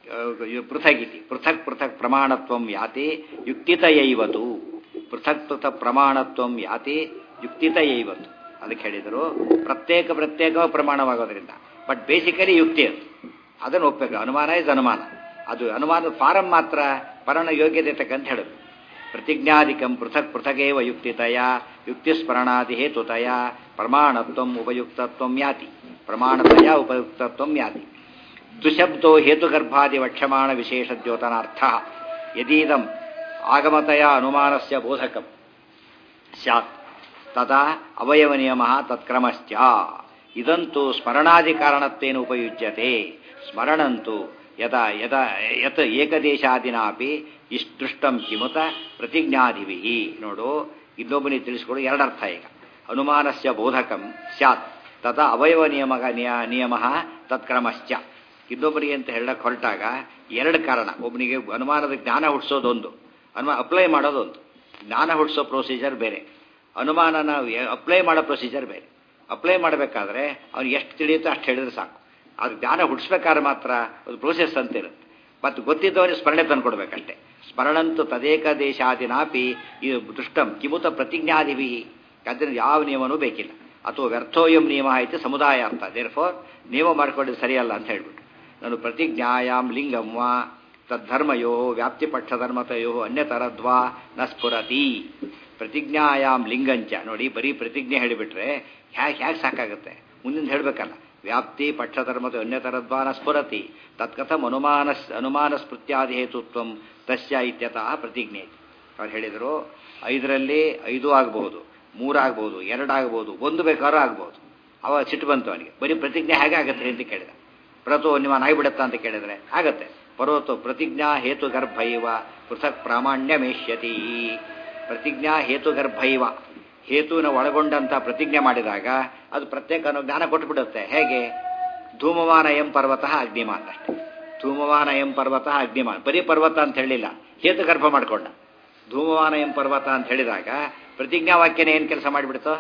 ಪೃಥಗಿತಿ ಪೃಥಕ್ ಪೃಥಕ್ ಪ್ರಮಾಣತ್ವಂ ಯಾತಿ ಯುಕ್ತಿತಯೈವತು ಪೃಥಕ್ ಪೃಥಕ್ ಪ್ರಮಾಣತ್ವಂ ಯಾತಿ ಯುಕ್ತಿತಯೈವತು ಅದಕ್ಕೆ ಹೇಳಿದರು ಪ್ರತ್ಯೇಕ ಪ್ರತ್ಯೇಕ ಪ್ರಮಾಣವಾಗೋದ್ರಿಂದ ಬಟ್ ಬೇಸಿಕಲಿ ಯುಕ್ತಿ ಅದು ಅದನ್ನು ಒಪ್ಪಬೇಕು ಅನುಮಾನ ಇಸ್ ಅನುಮಾನ ಅದು ಅನುಮಾನದ ಫಾರಂ ಮಾತ್ರ ಪರಣ ಯೋಗ್ಯತೆ ತಕ್ಕಂತ ಹೇಳುದು ಪ್ರತಿಜ್ಞಾಧಿಕಂ ಪೃಥಕ್ ಪೃಥಗೇವ ಯುಕ್ತಿತಯ ಯುಕ್ತಿಸ್ಮರಣಾದಿ ಹೇತುತಯ ಪ್ರಮಾಣತ್ವ ಉಪಯುಕ್ತತ್ವ ಯಾತಿ ಪ್ರಮಾಣತಯ ಉಪಯುಕ್ತತ್ವ ಯಾತಿ ದುಶಬ್ದೋ ಹೇತುಗರ್ಭಾದಿ ವಕ್ಷಮಾಣ ವಿಶೇಷ ದ್ಯೋತನಾರ್ಥ ಯದೀದಂ ಆಗಮತಯ ಅನುಮಾನಸ್ಯ ಬೋಧಕಂ ಸ್ಯಾತ್ ತದಾ ಅವಯವ ನಿಯಮ ತತ್ಕ್ರಮಶ್ಚ ಇದಂತೂ ಸ್ಮರಣಾದಿ ಕಾರಣತ್ವೇನ ಉಪಯುಜ್ಯತೆ ಸ್ಮರಣಂತೂ ಯದ ಯದ ಯತ್ ಏಕದೇಶಾದಿನಾಪಿ ಇಷ್ಟೃಷ್ಟಂ ಕಿಮುತ ಪ್ರತಿಜ್ಞಾದಿಭಿ ನೋಡು ಇನ್ನೊಬ್ಬನಿಗೆ ತಿಳಿಸ್ಕೊಡು ಎರಡರ್ಥ ಈಗ ಅನುಮಾನಸ್ಯ ಬೋಧಕಂ ಸ್ಯಾತ್ ತದಾ ಅವಯವ ನಿಯಮ ನಿಯಮ ತತ್ಕ್ರಮಶ್ಚ ಇನ್ನೊಬ್ಬರಿಗೆ ಅಂತ ಹೇಳಕ್ ಹೊರಟಾಗ ಎರಡು ಕಾರಣ ಒಬ್ಬನಿಗೆ ಅನುಮಾನದ ಜ್ಞಾನ ಹುಟ್ಟಿಸೋದೊಂದು ಅನುಮಾನ ಅಪ್ಲೈ ಮಾಡೋದೊಂದು ಜ್ಞಾನ ಹುಟ್ಟಿಸೋ ಪ್ರೊಸೀಜರ್ ಬೇರೆ ಅನುಮಾನನ ಅಪ್ಲೈ ಮಾಡೋ ಪ್ರೊಸೀಜರ್ ಬೇರೆ ಅಪ್ಲೈ ಮಾಡಬೇಕಾದ್ರೆ ಅವ್ನಿಗೆ ಎಷ್ಟು ತಿಳಿಯುತ್ತೋ ಅಷ್ಟು ಹೇಳಿದ್ರೆ ಸಾಕು ಅದು ಜ್ಞಾನ ಹುಟ್ಟಿಸ್ಬೇಕಾದ್ರೆ ಮಾತ್ರ ಒಂದು ಪ್ರೋಸೆಸ್ ಅಂತ ಇರುತ್ತೆ ಮತ್ತು ಗೊತ್ತಿದ್ದವನಿಗೆ ಸ್ಮರಣೆ ತಂದುಕೊಡ್ಬೇಕಷ್ಟೇ ಸ್ಮರಣಂತು ತದೇಕ ದೇಶಾದಿನಾಪಿ ಇದು ದುಷ್ಟಂ ಕಿಮುತ ಪ್ರತಿಜ್ಞಾದಿಭಿ ಅದರಿಂದ ಯಾವ ನಿಯಮನೂ ಬೇಕಿಲ್ಲ ಅಥವಾ ವ್ಯರ್ಥೋಯಂ ನಿಯಮ ಐತಿ ಸಮುದಾಯ ಅರ್ಥ ದೇರ್ ಫೋರ್ ನಿಯಮ ಮಾಡ್ಕೊಂಡಿದ್ದು ಸರಿಯಲ್ಲ ಅಂತ ಹೇಳ್ಬಿಟ್ಟು ನಾನು ಪ್ರತಿಜ್ಞಾಯಾಮ್ ಲಿಂಗಂ ವಾ ತದ್ಧರ್ಮಯೋ ವ್ಯಾಪ್ತಿಪಕ್ಷಧರ್ಮತಯೋ ಅನ್ಯತರದ್ವಾ ನ ಸ್ಫುರತಿ ಪ್ರತಿಜ್ಞಾಯಾಮ್ ಲಿಂಗಂಚ ನೋಡಿ ಬರೀ ಪ್ರತಿಜ್ಞೆ ಹೇಳಿಬಿಟ್ರೆ ಹ್ಯಾಕ್ ಹ್ಯಾಕ್ ಸಾಕಾಗುತ್ತೆ ಮುಂದಿನ ಹೇಳಬೇಕಲ್ಲ ವ್ಯಾಪ್ತಿ ಪಕ್ಷಧರ್ಮದ ಅನ್ಯತರದ್ವಾ ನ ಸ್ಫುರತಿ ತತ್ಕಥಂ ಅನುಮಾನ ಅನುಮಾನ ಸ್ಮೃತ್ಯಾದಿ ಹೇತುತ್ವಂ ತಸ್ಯ ಇತ್ಯತಃ ಪ್ರತಿಜ್ಞೆ ಅವ್ರು ಹೇಳಿದರು ಐದರಲ್ಲಿ ಐದು ಆಗ್ಬೋದು ಮೂರಾಗ್ಬೋದು ಎರಡಾಗ್ಬೋದು ಒಂದು ಬೇಕಾದ್ರೂ ಆಗ್ಬೋದು ಅವ ಸಿಟ್ಟು ಬಂತು ಅವನಿಗೆ ಬರೀ ಪ್ರತಿಜ್ಞೆ ಹೇಗೆ ಆಗತ್ತೆ ಅಂತ ಕೇಳಿದ ಪ್ರತು ನಿಮ್ಮನ್ನು ಆಗಿಬಿಡುತ್ತಾ ಅಂತ ಕೇಳಿದ್ರೆ ಆಗತ್ತೆ ಪರ್ವತು ಪ್ರತಿಜ್ಞಾ ಹೇತುಗರ್ಭೈವ ಪೃಥಕ್ ಪ್ರಾಮಾಣ್ಯ ಮೇಷ್ಯತಿ ಪ್ರತಿಜ್ಞಾ ಹೇತುಗರ್ಭೈವ ಹೇತುವಿನ ಒಳಗೊಂಡಂತ ಪ್ರತಿಜ್ಞೆ ಮಾಡಿದಾಗ ಅದು ಪ್ರತ್ಯೇಕ ಅನ್ನೋ ಜ್ಞಾನ ಕೊಟ್ಟುಬಿಡುತ್ತೆ ಹೇಗೆ ಧೂಮವಾನ ಎಂ ಪರ್ವತ ಅಗ್ನಿಮಾನ್ ಅಷ್ಟೇ ಧೂಮವಾನ ಎಂ ಪರ್ವತ ಅಗ್ನಿಮಾನ್ ಬರೀ ಪರ್ವತ ಅಂತ ಹೇಳಿಲ್ಲ ಹೇತು ಗರ್ಭ ಮಾಡ್ಕೊಂಡ ಧೂಮವಾನ ಎಂ ಪರ್ವತ ಅಂತ ಹೇಳಿದಾಗ ಪ್ರತಿಜ್ಞಾ ವಾಕ್ಯನ ಏನು ಕೆಲಸ ಮಾಡಿಬಿಡ್ತೋ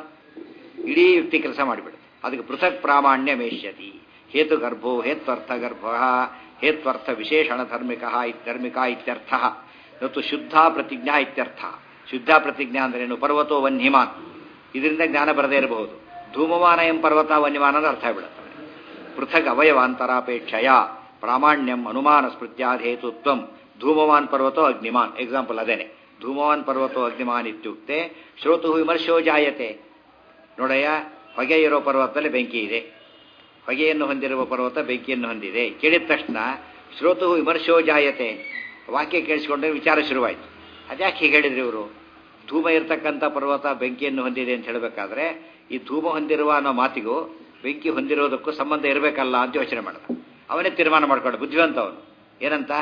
ಇಡೀ ಯುಕ್ತಿ ಕೆಲಸ ಮಾಡಿಬಿಡುತ್ತೆ ಅದಕ್ಕೆ ಪೃಥಕ್ ಪ್ರಾಮಾಣ್ಯ ಮೇಷ್ಯತಿ ಹೇತು ಗರ್ಭೋ ಹೇತ್ವರ್ಥ ಗರ್ಭ ಹೇತ್ವರ್ಥ ವಿಶೇಷಣ ಧರ್ಮಿಕ ಧರ್ಮಿಕ ಇತ್ಯರ್ಥ ಮತ್ತು ಶುದ್ಧ ಪ್ರತಿಜ್ಞಾ ಇತ್ಯರ್ಥ ಶುದ್ಧ ಪ್ರತಿಜ್ಞಾ ಅಂದ್ರೇನು ಪರ್ವತೋ ವನ್ಯಮಾನ್ ಇದರಿಂದ ಜ್ಞಾನ ಬರದೇ ಇರಬಹುದು ಧೂಮವಾನ ಎಂ ಪರ್ವತ ವನ್ಯಮಾನ ಅಂತ ಅರ್ಥ ಬಿಡುತ್ತೆ ಪೃಥಕ್ ಅವಯವಾಂತರಾಪೇಕ್ಷಯ ಪ್ರಾಮಾಣ್ಯಂ ಅನುಮಾನ ಸ್ಮೃತ್ಯಾಧೇತುತ್ವಂ ಧೂಮವಾನ್ ಪರ್ವತೋ ಅಗ್ನಿಮಾನ್ ಎಕ್ಸಾಂಪಲ್ ಅದೇನೆ ಧೂಮವಾನ್ ಪರ್ವತೋ ಅಗ್ನಿಮಾನ್ ಇತ್ಯುಕ್ತೆ ಶ್ರೋತು ವಿಮರ್ಶೋ ಜಾಯತೆ ನೋಡಯ್ಯ ಹೊಗೆ ಇರೋ ಪರ್ವತದಲ್ಲಿ ಬೆಂಕಿ ಇದೆ ಹೊಗೆಯನ್ನು ಹೊಂದಿರುವ ಪರ್ವತ ಬೆಂಕಿಯನ್ನು ಹೊಂದಿದೆ ಕೇಳಿದ ತಕ್ಷಣ ಶ್ರೋತು ವಿಮರ್ಶೋ ಜಾಯತೆ ವಾಕ್ಯ ಕೇಳಿಸ್ಕೊಂಡ್ರೆ ವಿಚಾರ ಶುರುವಾಯಿತು ಅದ್ಯಾಕೆ ಹೀಗೆ ಹೇಳಿದ್ರಿ ಇವರು ಧೂಮ ಇರತಕ್ಕಂಥ ಪರ್ವತ ಬೆಂಕಿಯನ್ನು ಹೊಂದಿದೆ ಅಂತ ಹೇಳಬೇಕಾದ್ರೆ ಈ ಧೂಮ ಹೊಂದಿರುವ ಅನ್ನೋ ಮಾತಿಗೂ ಬೆಂಕಿ ಹೊಂದಿರೋದಕ್ಕೂ ಸಂಬಂಧ ಇರಬೇಕಲ್ಲ ಅಂತ ಯೋಚನೆ ಮಾಡಿದ ಅವನೇ ತೀರ್ಮಾನ ಮಾಡ್ಕೊಂಡು ಬುದ್ಧಿವಂತ ಅವನು ಏನಂತ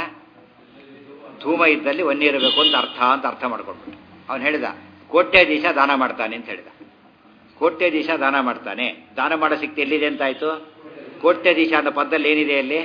ಧೂಮ ಇದ್ದಲ್ಲಿ ಒನ್ನೆ ಇರಬೇಕು ಅಂತ ಅರ್ಥ ಅಂತ ಅರ್ಥ ಮಾಡ್ಕೊಂಡ್ಬಿಟ್ಟು ಅವನು ಹೇಳಿದ ಕೋಟ್ಯಾಧೀಶ ದಾನ ಮಾಡ್ತಾನೆ ಅಂತ ಹೇಳಿದ ಕೋಟ್ಯಾಧೀಶ ದಾನ ಮಾಡ್ತಾನೆ ದಾನ ಮಾಡೋ ಶಕ್ತಿ ಎಲ್ಲಿದೆ ಅಂತ ಆಯ್ತು ಕೋಟ್ಯಾಧೀಶ ಅನ್ನೋ ಪದದಲ್ಲಿ ಏನಿದೆ ಅಲ್ಲಿ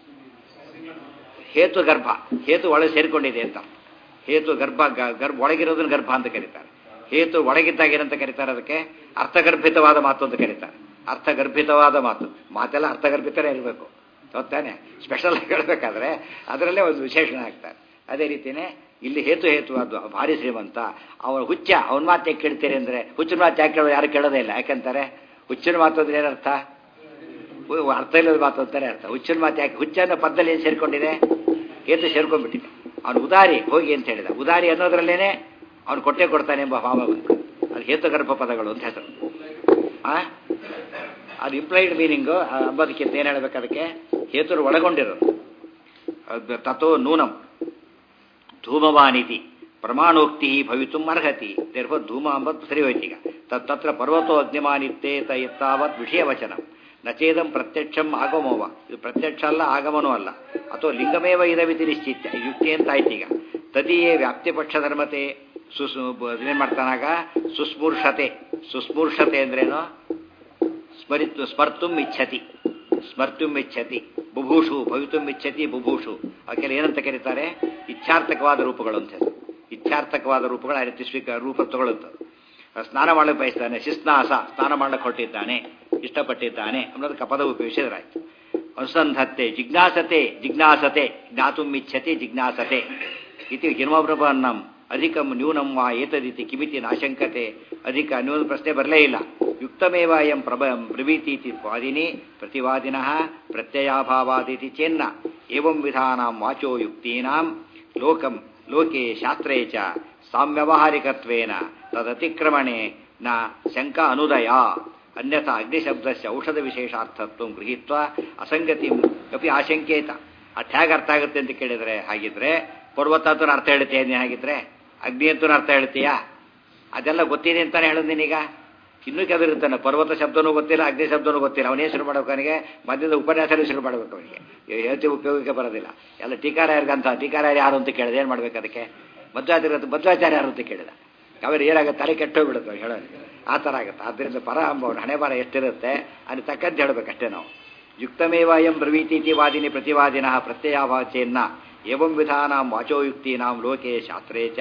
ಹೇತು ಗರ್ಭ ಹೇತು ಒಳಗೆ ಸೇರಿಕೊಂಡಿದೆ ಅಂತ ಹೇತು ಗರ್ಭ ಗರ್ಭ ಒಳಗಿರೋದನ್ನ ಗರ್ಭ ಅಂತ ಕರೀತಾರೆ ಹೇತು ಒಳಗಿದ್ದಾಗ ಏನಂತ ಕರೀತಾರೆ ಅದಕ್ಕೆ ಅರ್ಥಗರ್ಭಿತವಾದ ಮಾತು ಅಂತ ಕರೀತಾರೆ ಅರ್ಥಗರ್ಭಿತವಾದ ಮಾತು ಮಾತೆಲ್ಲ ಅರ್ಥಗರ್ಭಿತನೇ ಇರಬೇಕು ಗೊತ್ತಾನೆ ಸ್ಪೆಷಲ್ ಆಗಿ ಹೇಳಬೇಕಾದ್ರೆ ಅದರಲ್ಲೇ ಒಂದು ವಿಶೇಷಣ ಆಗ್ತಾರೆ ಅದೇ ರೀತಿಯೇ ಇಲ್ಲಿ ಹೇತು ಹೇತುವಾದ್ದು ಭಾರಿ ಶ್ರೀಮಂತ ಅವನು ಹುಚ್ಚ ಅವನ ಮಾತು ಯಾಕೆ ಕೇಳ್ತೀರಿ ಅಂದರೆ ಹುಚ್ಚಿನ ಮಾತು ಯಾಕೆ ಕೇಳೋದು ಯಾರು ಕೇಳೋದೇ ಇಲ್ಲ ಯಾಕಂತಾರೆ ಹುಚ್ಚಿನ ಮಾತು ಅಂದ್ರೆ ಏನರ್ಥ ಅರ್ಥ ಇಲ್ಲದ ಮಾತು ಅಂತಾನೆ ಅರ್ಥ ಹುಚ್ಚಿನ ಮಾತು ಯಾಕೆ ಹುಚ್ಚ ಅನ್ನೋ ಪದದಲ್ಲಿ ಏನು ಸೇರ್ಕೊಂಡಿದೆ ಹೇತು ಸೇರ್ಕೊಂಡ್ಬಿಟ್ಟಿದೆ ಅವನು ಉದಾರಿ ಹೋಗಿ ಅಂತ ಹೇಳಿದ ಉದಾರಿ ಅನ್ನೋದ್ರಲ್ಲೇನೆ ಅವನು ಕೊಟ್ಟೆ ಕೊಡ್ತಾನೆ ಎಂಬ ಭಾವ ಬಂತು ಅದು ಹೇತುಗರ್ಭ ಪದಗಳು ಅಂತ ಹೆಸರು ಆ ಅದು ಇಂಪ್ಲೈಡ್ ಮೀನಿಂಗು ಅಂಬೋದಕ್ಕಿಂತ ಏನು ಹೇಳ್ಬೇಕು ಅದಕ್ಕೆ ಹೇತುರು ಒಳಗೊಂಡಿರೋದು ತಥೋ ನೂನಂ ಧೂಮವಾನಿತಿ ಪ್ರಮಾಣೋಕ್ತಿ ಭವಿತು ಅರ್ಹತಿ ದೇರ್ಫೋರ್ ಧೂಮ ಅಂಬತ್ತು ಸರಿ ಹೋಯ್ತೀಗ ತತ್ರ ಪರ್ವತೋ ಅಗ್ನಿಮಾನಿತ್ತೇ ತಾವತ್ ವಿಷಯವಚನ ನಚೇದಂ ಪ್ರತ್ಯಕ್ಷಂ ಆಗಮೋವ ಇದು ಪ್ರತ್ಯಕ್ಷ ಅಲ್ಲ ಆಗಮನೂ ಅಲ್ಲ ಅಥವಾ ಲಿಂಗಮೇವ ಇದವಿತಿ ನಿಶ್ಚಿತ್ಯ ಯುಕ್ತಿ ಅಂತ ಆಯ್ತೀಗ ತದಿಯೇ ವ್ಯಾಪ್ತಿಪಕ್ಷ ಧರ್ಮತೆ ಸುಸ್ ಏನ್ ಮಾಡ್ತಾನಾಗ ಸುಸ್ಮೂರ್ಷತೆ ಸುಸ್ಮೂರ್ಷತೆ ಅಂದ್ರೇನು ಸ್ಮರಿತ್ ಸ್ಮರ್ತುಂ ಇಚ್ಛತಿ ಸ್ಮರ್ತುಂ ಇಚ್ಛತಿ ಬುಭೂಷು ಭವಿತುಂ ಇಚ್ಛತಿ ಬುಭೂಷು ಅದಕ್ಕೆಲ್ಲ ಏನಂತ ಕರೀತಾರೆ ಇಚ್ಛಾರ್ಥಕವಾದ ರೂಪಗಳು ಅಂತ ಹೇಳಿ ಇಚ್ಛಾರ್ಥಕವಾದ ರೂಪಗಳು ಆ ರೀತಿ ಸ್ವೀಕಾರ ರೂಪ ತಗೊಳ್ಳುತ್ತದೆ ಸ್ನಾನ ಮಾಡಕ್ಕೆ ಬಯಸ್ತಾನೆ ಶಿಸ್ನಾಸ ಸ್ನಾನ ಮಾಡಕ್ಕೆ ಹೊರಟಿದ್ದಾನೆ ಇಷ್ಟಪಟ್ಟಿದ್ದಾನೆ ಅನ್ನೋದಕ್ಕೆ ಪದ ಉಪಯೋಗಿಸಿದ್ರಾಯ್ತು ಅನುಸಂಧತ್ತೆ ಜಿಜ್ಞಾಸತೆ ಜಿಜ್ಞಾಸತೆ ಜ್ಞಾತುಂ ಇಚ್ಛತಿ ಜಿಜ್ಞಾಸತೆ ಇತಿ ಗಿರ್ಮಬ್ರಹ್ಮನ್ನಂ ಅಧಿಕ ನ್ಯೂನಂ ವಾ ಏತದಿತಿ ಕಿಮಿತಿ ನಾಶಂಕತೆ ಅಧಿಕ ನ್ಯೂನ ಪ್ರಶ್ನೆ ಬರಲೇ ಇಲ್ಲ ಯುಕ್ತಮೇವ ಅಯಂ ಪ್ರಭ ಬ್ರವೀತೀತಿ ವಾದಿನಿ ಪ್ರತಿವಾದಿನಃ ಪ್ರತ್ಯಯಾಭಾವಾದಿತಿ ಚೇನ್ನ ಏವಂ ವಿಧಾನಾಂ ವಾಚೋ ಯುಕ್ತೀನಾಂ ಲೋಕಂ ಲೋಕೆ ಶಾಸ್ತ್ರೇ ಚ ಸಾಮ್ಯವಹಾರಿಕತ್ವೇನ ತದತಿಕ್ರಮಣೆ ನ ಶಂಕ ಅನುದಯ ಅನ್ಯಥಾ ಅಗ್ನಿಶಬ್ದಸ್ಯ ಔಷಧ ವಿಶೇಷಾರ್ಥತ್ವ ಗೃಹೀತ್ವ ಅಸಂಗತಿ ಅಪಿ ಆಶಂಕೇತ ಅಟ್ ಹೇಗೆ ಅರ್ಥ ಆಗುತ್ತೆ ಅಂತ ಕೇಳಿದ್ರೆ ಹಾಗಿದ್ರೆ ಪರ್ವತ ಅಂತ ಅರ್ಥ ಹೇಳ್ತೀಯ ನೀನು ಹಾಗಿದ್ರೆ ಅಗ್ನಿ ಅಂತೂ ಅರ್ಥ ಹೇಳ್ತೀಯಾ ಅದೆಲ್ಲ ಗೊತ್ತಿದೆ ಅಂತಾನೆ ಹೇಳೋದು ನೀನೀಗ ಇನ್ನೂ ಕೆದರಿರ್ತಾನೆ ಪರ್ವತ ಶಬ್ದನೂ ಗೊತ್ತಿಲ್ಲ ಅಗ್ನಿ ಶಬ್ದನೂ ಗೊತ್ತಿಲ್ಲ ಅವನೇ ಶುರು ಮಾಡ್ಬೇಕು ಅವನಿಗೆ ಮಧ್ಯದ ಉಪನ್ಯಾಸನೇ ಶುರು ಮಾಡ್ಬೇಕು ಅವನಿಗೆ ಹೇಳ್ತಿ ಉಪಯೋಗಕ್ಕೆ ಬರೋದಿಲ್ಲ ಎಲ್ಲ ಟೀಕಾರಾಯರ್ಗಂತ ಟೀಕಾರಾಯರು ಯಾರು ಅಂತ ಕೇಳಿದೆ ಏನು ಮಾಡ್ಬೇಕು ಅದಕ್ಕೆ ಮಧ್ವಾಚಾರ್ಯ ಮಧ್ವಾಚಾರ್ಯ ಯಾರು ಅಂತ ಕೇಳಿದ ಅವ್ರು ಏನಾಗುತ್ತೆ ತಲೆ ಕೆಟ್ಟೋಗ್ಬಿಡುತ್ತೆ ಅವ್ರು ಹೇಳೋದು ಆ ಥರ ಆಗುತ್ತೆ ಆದ್ದರಿಂದ ಪರ ಅಂಬವ್ರು ಹಣೆ ಬರ ಎಷ್ಟಿರುತ್ತೆ ಅಲ್ಲಿ ತಕ್ಕಂತ ಹೇಳ್ಬೇಕಷ್ಟೇ ನಾವು ಯುಕ್ತಮೇವ ಎಂ ಬ್ರವೀತೀತಿ ವಾದಿನಿ ಪ್ರತಿವಾದಿನಃ ಪ್ರತ್ಯಯಾವಾಚೇನ್ನ ಏವಂ ವಿಧಾನಾಂ ವಾಚೋಯುಕ್ತೀನಾಂ ಲೋಕೆ ಶಾಸ್ತ್ರೇ ಚ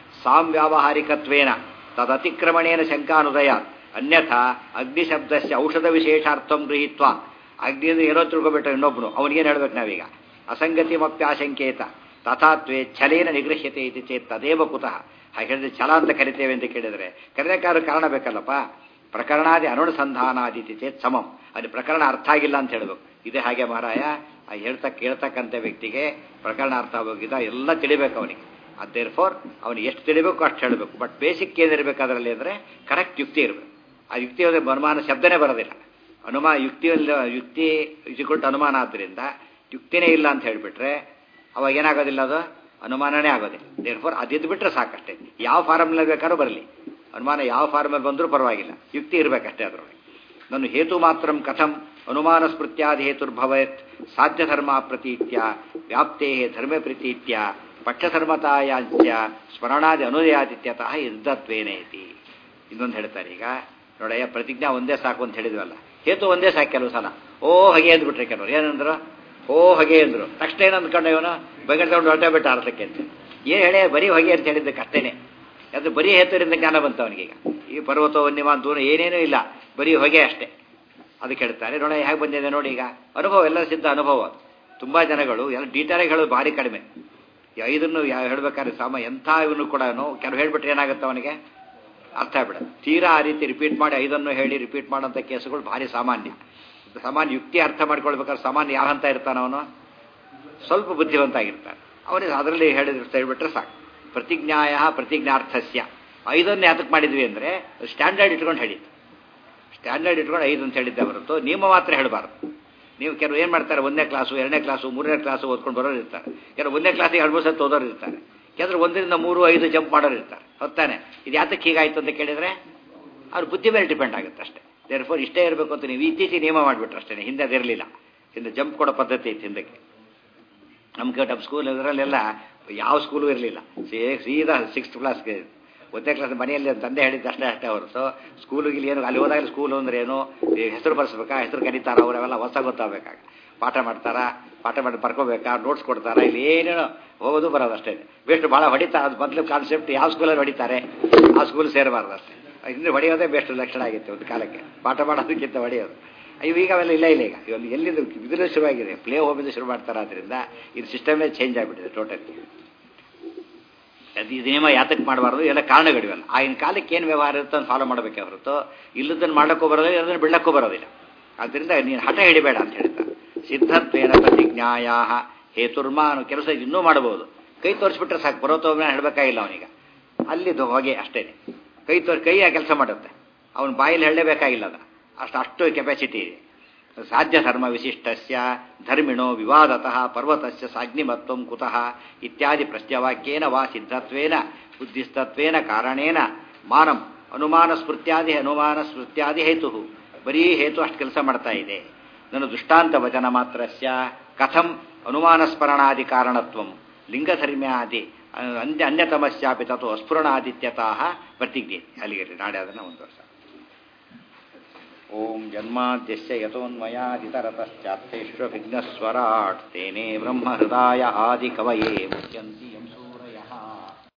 ಸಾಮ್ಯಾವಹಾರಿಕತ್ವೇನ ತದತಿಕ್ರಮಣೇನ ಶಂಕಾನುದಯ ಅನ್ಯಥಾ ಅಗ್ನಿಶಬ್ದಸ್ಯ ಔಷಧ ವಿಶೇಷಾರ್ಥಂ ಗೃಹೀತ್ವ ಅಗ್ನಿಯಿಂದ ಏನೋ ತಿಳ್ಕೊಬಿಟ್ಟ ಇನ್ನೊಬ್ಬನು ಅವನಿಗೇನು ಹೇಳ್ಬೇಕು ನಾವೀಗ ಅಸಂಗತಿಮಪ್ಯಾಶಂಕೇತ ತಥಾತ್ವೇ ಛಲೇನ ನಿಗೃಹ್ಯತೆ ಇತಿ ಚೇತ್ ತದೇವ ಕುತಃ ಹಾಗೆ ಹೇಳಿದ್ರೆ ಛಲ ಅಂತ ಕರಿತೇವೆ ಅಂತ ಕೇಳಿದರೆ ಕರೆಯಕ್ಕಾದ್ರೂ ಕಾರಣ ಬೇಕಲ್ಲಪ್ಪ ಪ್ರಕರಣಾದಿ ಅನುಸಂಧಾನಾದಿತಿ ಚೇತ್ ಸಮಂ ಅಲ್ಲಿ ಪ್ರಕರಣ ಅರ್ಥ ಆಗಿಲ್ಲ ಅಂತ ಹೇಳ್ಬೇಕು ಇದೇ ಹಾಗೆ ಮಹಾರಾಯ ಆ ಹೇಳ್ತಾ ಕೇಳ್ತಕ್ಕಂಥ ವ್ಯಕ್ತಿಗೆ ಪ್ರಕರಣ ಅರ್ಥ ಆಗೋಗಿದ ಎಲ್ಲ ತಿಳಿಬೇಕು ಅವನಿಗೆ ಅದೇರ್ ಫೋರ್ ಅವನಿಗೆ ಎಷ್ಟು ತಿಳಿಬೇಕು ಅಷ್ಟು ಹೇಳಬೇಕು ಬಟ್ ಬೇಸಿಕ್ ಏನಿರಬೇಕು ಅದರಲ್ಲಿ ಅಂದರೆ ಕರೆಕ್ಟ್ ಯುಕ್ತಿ ಇರಬೇಕು ಆ ಯುಕ್ತಿ ಹೋದ್ರೆ ಅನುಮಾನ ಶಬ್ದನೇ ಬರೋದಿಲ್ಲ ಅನುಮಾನ ಯುಕ್ತಿಯಲ್ಲಿ ಯುಕ್ತಿ ಇಸಿಕೊಟ್ಟು ಅನುಮಾನ ಆದ್ದರಿಂದ ಯುಕ್ತಿನೇ ಇಲ್ಲ ಅಂತ ಹೇಳಿಬಿಟ್ರೆ ಅವಾಗ ಏನಾಗೋದಿಲ್ಲ ಅದು ಅನುಮಾನನೇ ಆಗೋದಿಲ್ಲ ದೇರ್ ಫೋರ್ ಅದಿದ್ದು ಬಿಟ್ರೆ ಸಾಕಷ್ಟೇ ಯಾವ ಫಾರ್ಮ್ನಲ್ಲಿ ಬೇಕಾದ್ರೂ ಬರಲಿ ಅನುಮಾನ ಯಾವ ಫಾರ್ಮಲ್ಲಿ ಬಂದರೂ ಪರವಾಗಿಲ್ಲ ಯುಕ್ತಿ ಇರಬೇಕಷ್ಟೇ ಅದರೊಳಗೆ ನಾನು ಹೇತು ಮಾತ್ರ ಕಥಂ ಅನುಮಾನ ಸ್ಮೃತ್ಯಾದಿ ಹೇತುರ್ಭವತ್ ಸಾಧ್ಯ ಧರ್ಮ ಪ್ರತೀತ್ಯ ವ್ಯಾಪ್ತೇ ಧರ್ಮ ಪ್ರತೀತ್ಯ ಪಕ್ಷಧರ್ಮತಾಯಾಂಚ ಸ್ಮರಣಾದಿ ಅನುದಯಾದಿತ್ಯತಃ ಇದ್ದತ್ವೇನೇತಿ ಇನ್ನೊಂದು ಹೇಳ್ತಾರೆ ಈಗ ನೋಡಯ್ಯ ಪ್ರತಿಜ್ಞಾ ಒಂದೇ ಸಾಕು ಅಂತ ಹೇಳಿದ್ವಲ್ಲ ಹೇತು ಒಂದೇ ಸಾಕು ಕೆಲವು ಸಲ ಓ ಹಾಗೆ ಅಂದ್ಬಿಟ್ರೆ ಕೆಲವರು ಏನಂದ್ರು ಓ ಹಾಗೆ ಅಂದ್ರು ತಕ್ಷಣ ಏನು ಅಂದ್ಕೊಂಡ ಇವನು ಬಗೆ ತಗೊಂಡು ಹೊರಟೇ ಬಿಟ್ಟ ಅರ್ಥಕ್ಕೆ ಅಂತ ಏನು ಹೇಳಿ ಬರೀ ಹೊಗೆ ಅಂತ ಹೇಳಿದ್ದಕ್ಕೆ ಅಷ್ಟೇನೆ ಅದು ಬರೀ ಹೇತುರಿಂದ ಜ್ಞಾನ ಬಂತು ಅವನಿಗೀಗ ಈ ಪರ್ವತ ವನ್ಯಮ ದೂರ ಏನೇನೂ ಇಲ್ಲ ಬರೀ ಹೊಗೆ ಅಷ್ಟೇ ಅದಕ್ಕೆ ಹೇಳ್ತಾರೆ ನೋಡ ಹೇಗೆ ಬಂದಿದೆ ನೋಡಿ ಈಗ ಅನುಭವ ಎಲ್ಲ ಸಿದ್ಧ ಅನುಭವ ತುಂಬ ಜನಗಳು ಎಲ್ಲ ಡೀಟೇಲಾಗಿ ಹೇಳೋದು ಭಾರಿ ಕಡಿಮೆ ಈ ಐದನ್ನು ಯಾವ ಹೇಳ್ಬೇಕಾದ್ರೆ ಸಾಮ ಎಂಥ ಇವನು ಕೂಡ ಕೆಲವು ಹೇಳ್ಬಿಟ್ರೆ ಏನಾಗುತ್ತೆ ಅವನಿಗೆ ಅರ್ಥ ಆಗ್ಬಿಡ ತೀರಾ ಆ ರೀತಿ ರಿಪೀಟ್ ಮಾಡಿ ಐದನ್ನು ಹೇಳಿ ರಿಪೀಟ್ ಮಾಡೋಂಥ ಕೇಸುಗಳು ಭಾರಿ ಸಾಮಾನ್ಯ ಸಾಮಾನ್ಯ ಯುಕ್ತಿ ಅರ್ಥ ಮಾಡ್ಕೊಳ್ಬೇಕಾದ್ರೆ ಸಾಮಾನ್ಯ ಯಾವ ಹಂತ ಇರ್ತಾನ ಅವನು ಸ್ವಲ್ಪ ಬುದ್ಧಿವಂತ ಆಗಿರ್ತಾನೆ ಅವನಿಗೆ ಅದರಲ್ಲಿ ಹೇಳಿದ್ರೆ ಹೇಳ್ಬಿಟ್ರೆ ಸಾಕು ಪ್ರತಿಜ್ಞಾಯ ಪ್ರತಿಜ್ಞಾರ್ಥಸ್ಯ ಐದನ್ನು ಯಾತಕ್ಕೆ ಮಾಡಿದ್ವಿ ಅಂದರೆ ಸ್ಟ್ಯಾಂಡರ್ಡ್ ಇಟ್ಕೊಂಡು ಹೇಳಿದ್ದು ಸ್ಟ್ಯಾಂಡರ್ಡ್ ಇಟ್ಕೊಂಡು ಐದು ಅಂತ ಹೇಳಿದ್ದೆ ಹೊರತು ನಿಯಮ ಮಾತ್ರ ಹೇಳಬಾರ್ದು ನೀವು ಕೆಲವು ಏನು ಮಾಡ್ತಾರೆ ಒಂದನೇ ಕ್ಲಾಸು ಎರಡನೇ ಕ್ಲಾಸು ಮೂರನೇ ಕ್ಲಾಸು ಓದ್ಕೊಂಡು ಬರೋರು ಇರ್ತಾರೆ ಕೆಲವು ಒಂದನೇ ಕ್ಲಾಸಿಗೆ ಎರಡು ಮೂರು ಸತ್ತು ಓದೋರು ಇರ್ತಾರೆ ಕೆಲವರು ಒಂದರಿಂದ ಮೂರು ಐದು ಜಂಪ್ ಮಾಡೋರು ಇರ್ತಾರೆ ಹೊತ್ತಾನೆ ಇದು ಯಾತಕ್ಕೆ ಹೀಗಾಯ್ತು ಅಂತ ಕೇಳಿದರೆ ಅವ್ರ ಬುದ್ಧಿ ಮೇಲೆ ಡಿಪೆಂಡ್ ಆಗುತ್ತೆ ಅಷ್ಟೇ ದೇರ್ ಫೋರ್ ಇಷ್ಟೇ ಇರಬೇಕು ಅಂತ ನೀವು ಇತ್ತೀಚೆಗೆ ನಿಯಮ ಮಾಡಿಬಿಟ್ರೆ ಅಷ್ಟೇ ಹಿಂದೆ ಅದಿರಲಿಲ್ಲ ಹಿಂದೆ ಜಂಪ್ ಕೊಡೋ ಪದ್ಧತಿ ಇತ್ತು ಹಿಂದಕ್ಕೆ ನಮ್ಮ ನಮ್ಮ ಸ್ಕೂಲ್ ಇದರಲ್ಲೆಲ್ಲ ಯಾವ ಸ್ಕೂಲು ಇರಲಿಲ್ಲ ಸೀದಾ ಸಿಕ್ಸ್ತ್ ಕ್ಲಾಸ್ಗೆ ಒಂದನೇ ಕ್ಲಾಸ್ ಮನೆಯಲ್ಲಿ ತಂದೆ ಹೇಳಿದ್ದು ಅಷ್ಟೇ ಅಷ್ಟೇ ಹೊರತು ಸ್ಕೂಲಿಗೆ ಏನು ಅಲ್ಲಿ ಹೋದಾಗ ಸ್ಕೂಲು ಅಂದ್ರೆ ಏನು ಈ ಹೆಸರು ಬರ್ಸ್ಬೇಕಾ ಹೆಸರು ಕರೀತಾರ ಅವರೆಲ್ಲ ಹೊಸ ಗೊತ್ತಾಗಬೇಕಾಗ ಪಾಠ ಮಾಡ್ತಾರಾ ಪಾಠ ಮಾಡಿ ಬರ್ಕೋಬೇಕಾ ನೋಟ್ಸ್ ಕೊಡ್ತಾರಾ ಇಲ್ಲಿ ಏನೇನೋ ಹೋಗೋದು ಬರೋದು ಅಷ್ಟೇ ಬೆಸ್ಟ್ ಭಾಳ ಹೊಡಿತಾರೆ ಅದು ಮೊದಲು ಕಾನ್ಸೆಪ್ಟ್ ಯಾವ ಸ್ಕೂಲಲ್ಲಿ ಹೊಡಿತಾರೆ ಆ ಸ್ಕೂಲ್ ಸೇರಬಾರ್ದು ಅಷ್ಟೇ ಹಿಂದೆ ಹೊಡೆಯೋದೇ ಬೆಸ್ಟ್ ಲಕ್ಷಣ ಆಗಿತ್ತು ಒಂದು ಕಾಲಕ್ಕೆ ಪಾಠ ಮಾಡೋದಕ್ಕಿಂತ ಹೊಡೆಯೋದು ಅಯ್ಯೋ ಈಗ ಅವೆಲ್ಲ ಇಲ್ಲ ಇಲ್ಲ ಈಗ ಇವಾಗ ಎಲ್ಲಿಂದ ಇದರಲ್ಲಿ ಶುರುವಾಗಿದೆ ಪ್ಲೇ ಹೋಮಿಂದ ಶುರು ಮಾಡ್ತಾರೆ ಆದ್ದರಿಂದ ಇದು ಸಿಸ್ಟಮೇ ಚೇಂಜ್ ಆಗಿಬಿಟ್ಟಿದೆ ಟೋಟಲಿ ಅದು ಇದು ನಿಯಮ ಯಾತಕ್ಕೆ ಮಾಡಬಾರ್ದು ಎಲ್ಲ ಕಾರಣಗಳಿವೆಲ್ಲ ಆಗಿನ ಕಾಲಕ್ಕೆ ಏನು ವ್ಯವಹಾರ ಇರುತ್ತೆ ಅಂತ ಫಾಲೋ ಮಾಡಬೇಕೆ ಹೊರತು ಇಲ್ಲದನ್ನು ಮಾಡಕ್ಕೂ ಬರೋದಿಲ್ಲ ಅದನ್ನು ಬಿಡಕ್ಕೂ ಬರೋದಿಲ್ಲ ಆದ್ದರಿಂದ ನೀನು ಹಠ ಹಿಡಿಬೇಡ ಅಂತ ಹೇಳ್ತಾರೆ ಸಿದ್ಧತ್ವೇನ ಪ್ರತಿಜ್ಞಾಯ ಹೇತುರ್ಮಾನು ಕೆಲಸ ಇನ್ನೂ ಮಾಡಬಹುದು ಕೈ ತೋರಿಸ್ಬಿಟ್ರೆ ಸಾಕು ಪರ್ವತೋಮ್ಯ ಹೇಳಬೇಕಾಗಿಲ್ಲ ಅವನಿಗೆ ಅಲ್ಲಿದ್ದು ಹೊಗೆ ಅಷ್ಟೇ ಕೈ ತೋರ್ ಕೈ ಆ ಕೆಲಸ ಮಾಡುತ್ತೆ ಅವನ ಬಾಯಲ್ಲಿ ಹೇಳಲೇಬೇಕಾಗಿಲ್ಲ ಅದನ್ನು ಅಷ್ಟು ಅಷ್ಟು ಕೆಪಾಸಿಟಿ ಇದೆ ಸಾಧ್ಯ ಧರ್ಮ ವಿಶಿಷ್ಟಸ್ಯ ಧರ್ಮಿಣೋ ವಿವಾದತಃ ಪರ್ವತಸ್ಯ ಸಾಗ್ನಿಮತ್ವ ಕುತಃ ಇತ್ಯಾದಿ ಪ್ರಶ್ನವಾಕ್ಯೇನ ವಾ ಸಿದ್ಧತ್ವೇನ ಬುದ್ಧಿಸ್ತತ್ವೇನ ಕಾರಣೇನ ಮಾನಂ ಅನುಮಾನ ಸ್ಮೃತ್ಯಾದಿ ಅನುಮಾನ ಸ್ಮೃತ್ಯಾದಿ ಹೇತು ಬರೀ ಹೇತು ಅಷ್ಟು ಕೆಲಸ ಮಾಡ್ತಾ ಇದೆ ನನ್ನ ದೃಷ್ಟಾಂತ ವಚನ ಮಾತ್ರಸ್ಯ ಕಥಂ ಅನುಮಾನ ಸ್ಮರಣಾದಿ ಕಾರಣತ್ವಂ ಲಿಂಗಧರ್ಮ್ಯಾದಿ ಅನ್ಯ ಅನ್ಯತಮಸ್ಯಾಪಿ ತತ್ವ ಅಸ್ಫುರಣಾದಿತ್ಯತಃ ಪ್ರತಿಜ್ಞೆ ಅಲ್ಲಿಗೆ ನಾಳೆ ಅದನ್ನು ಒಂದು ವರ್ಷ ಓಂ ಜನ್ಮಾದ್ಯಸ್ಯ ಯತೋನ್ಮಯಾದಿತರತಶ್ಚಾತ್ತೇಶ್ವಭಿಘ್ನಸ್ವರಾಟ್ ತೇನೇ ಬ್ರಹ್ಮಹೃದಾಯ ಆದಿಕವಯೇ ಮುಚ್ಯಂತಿ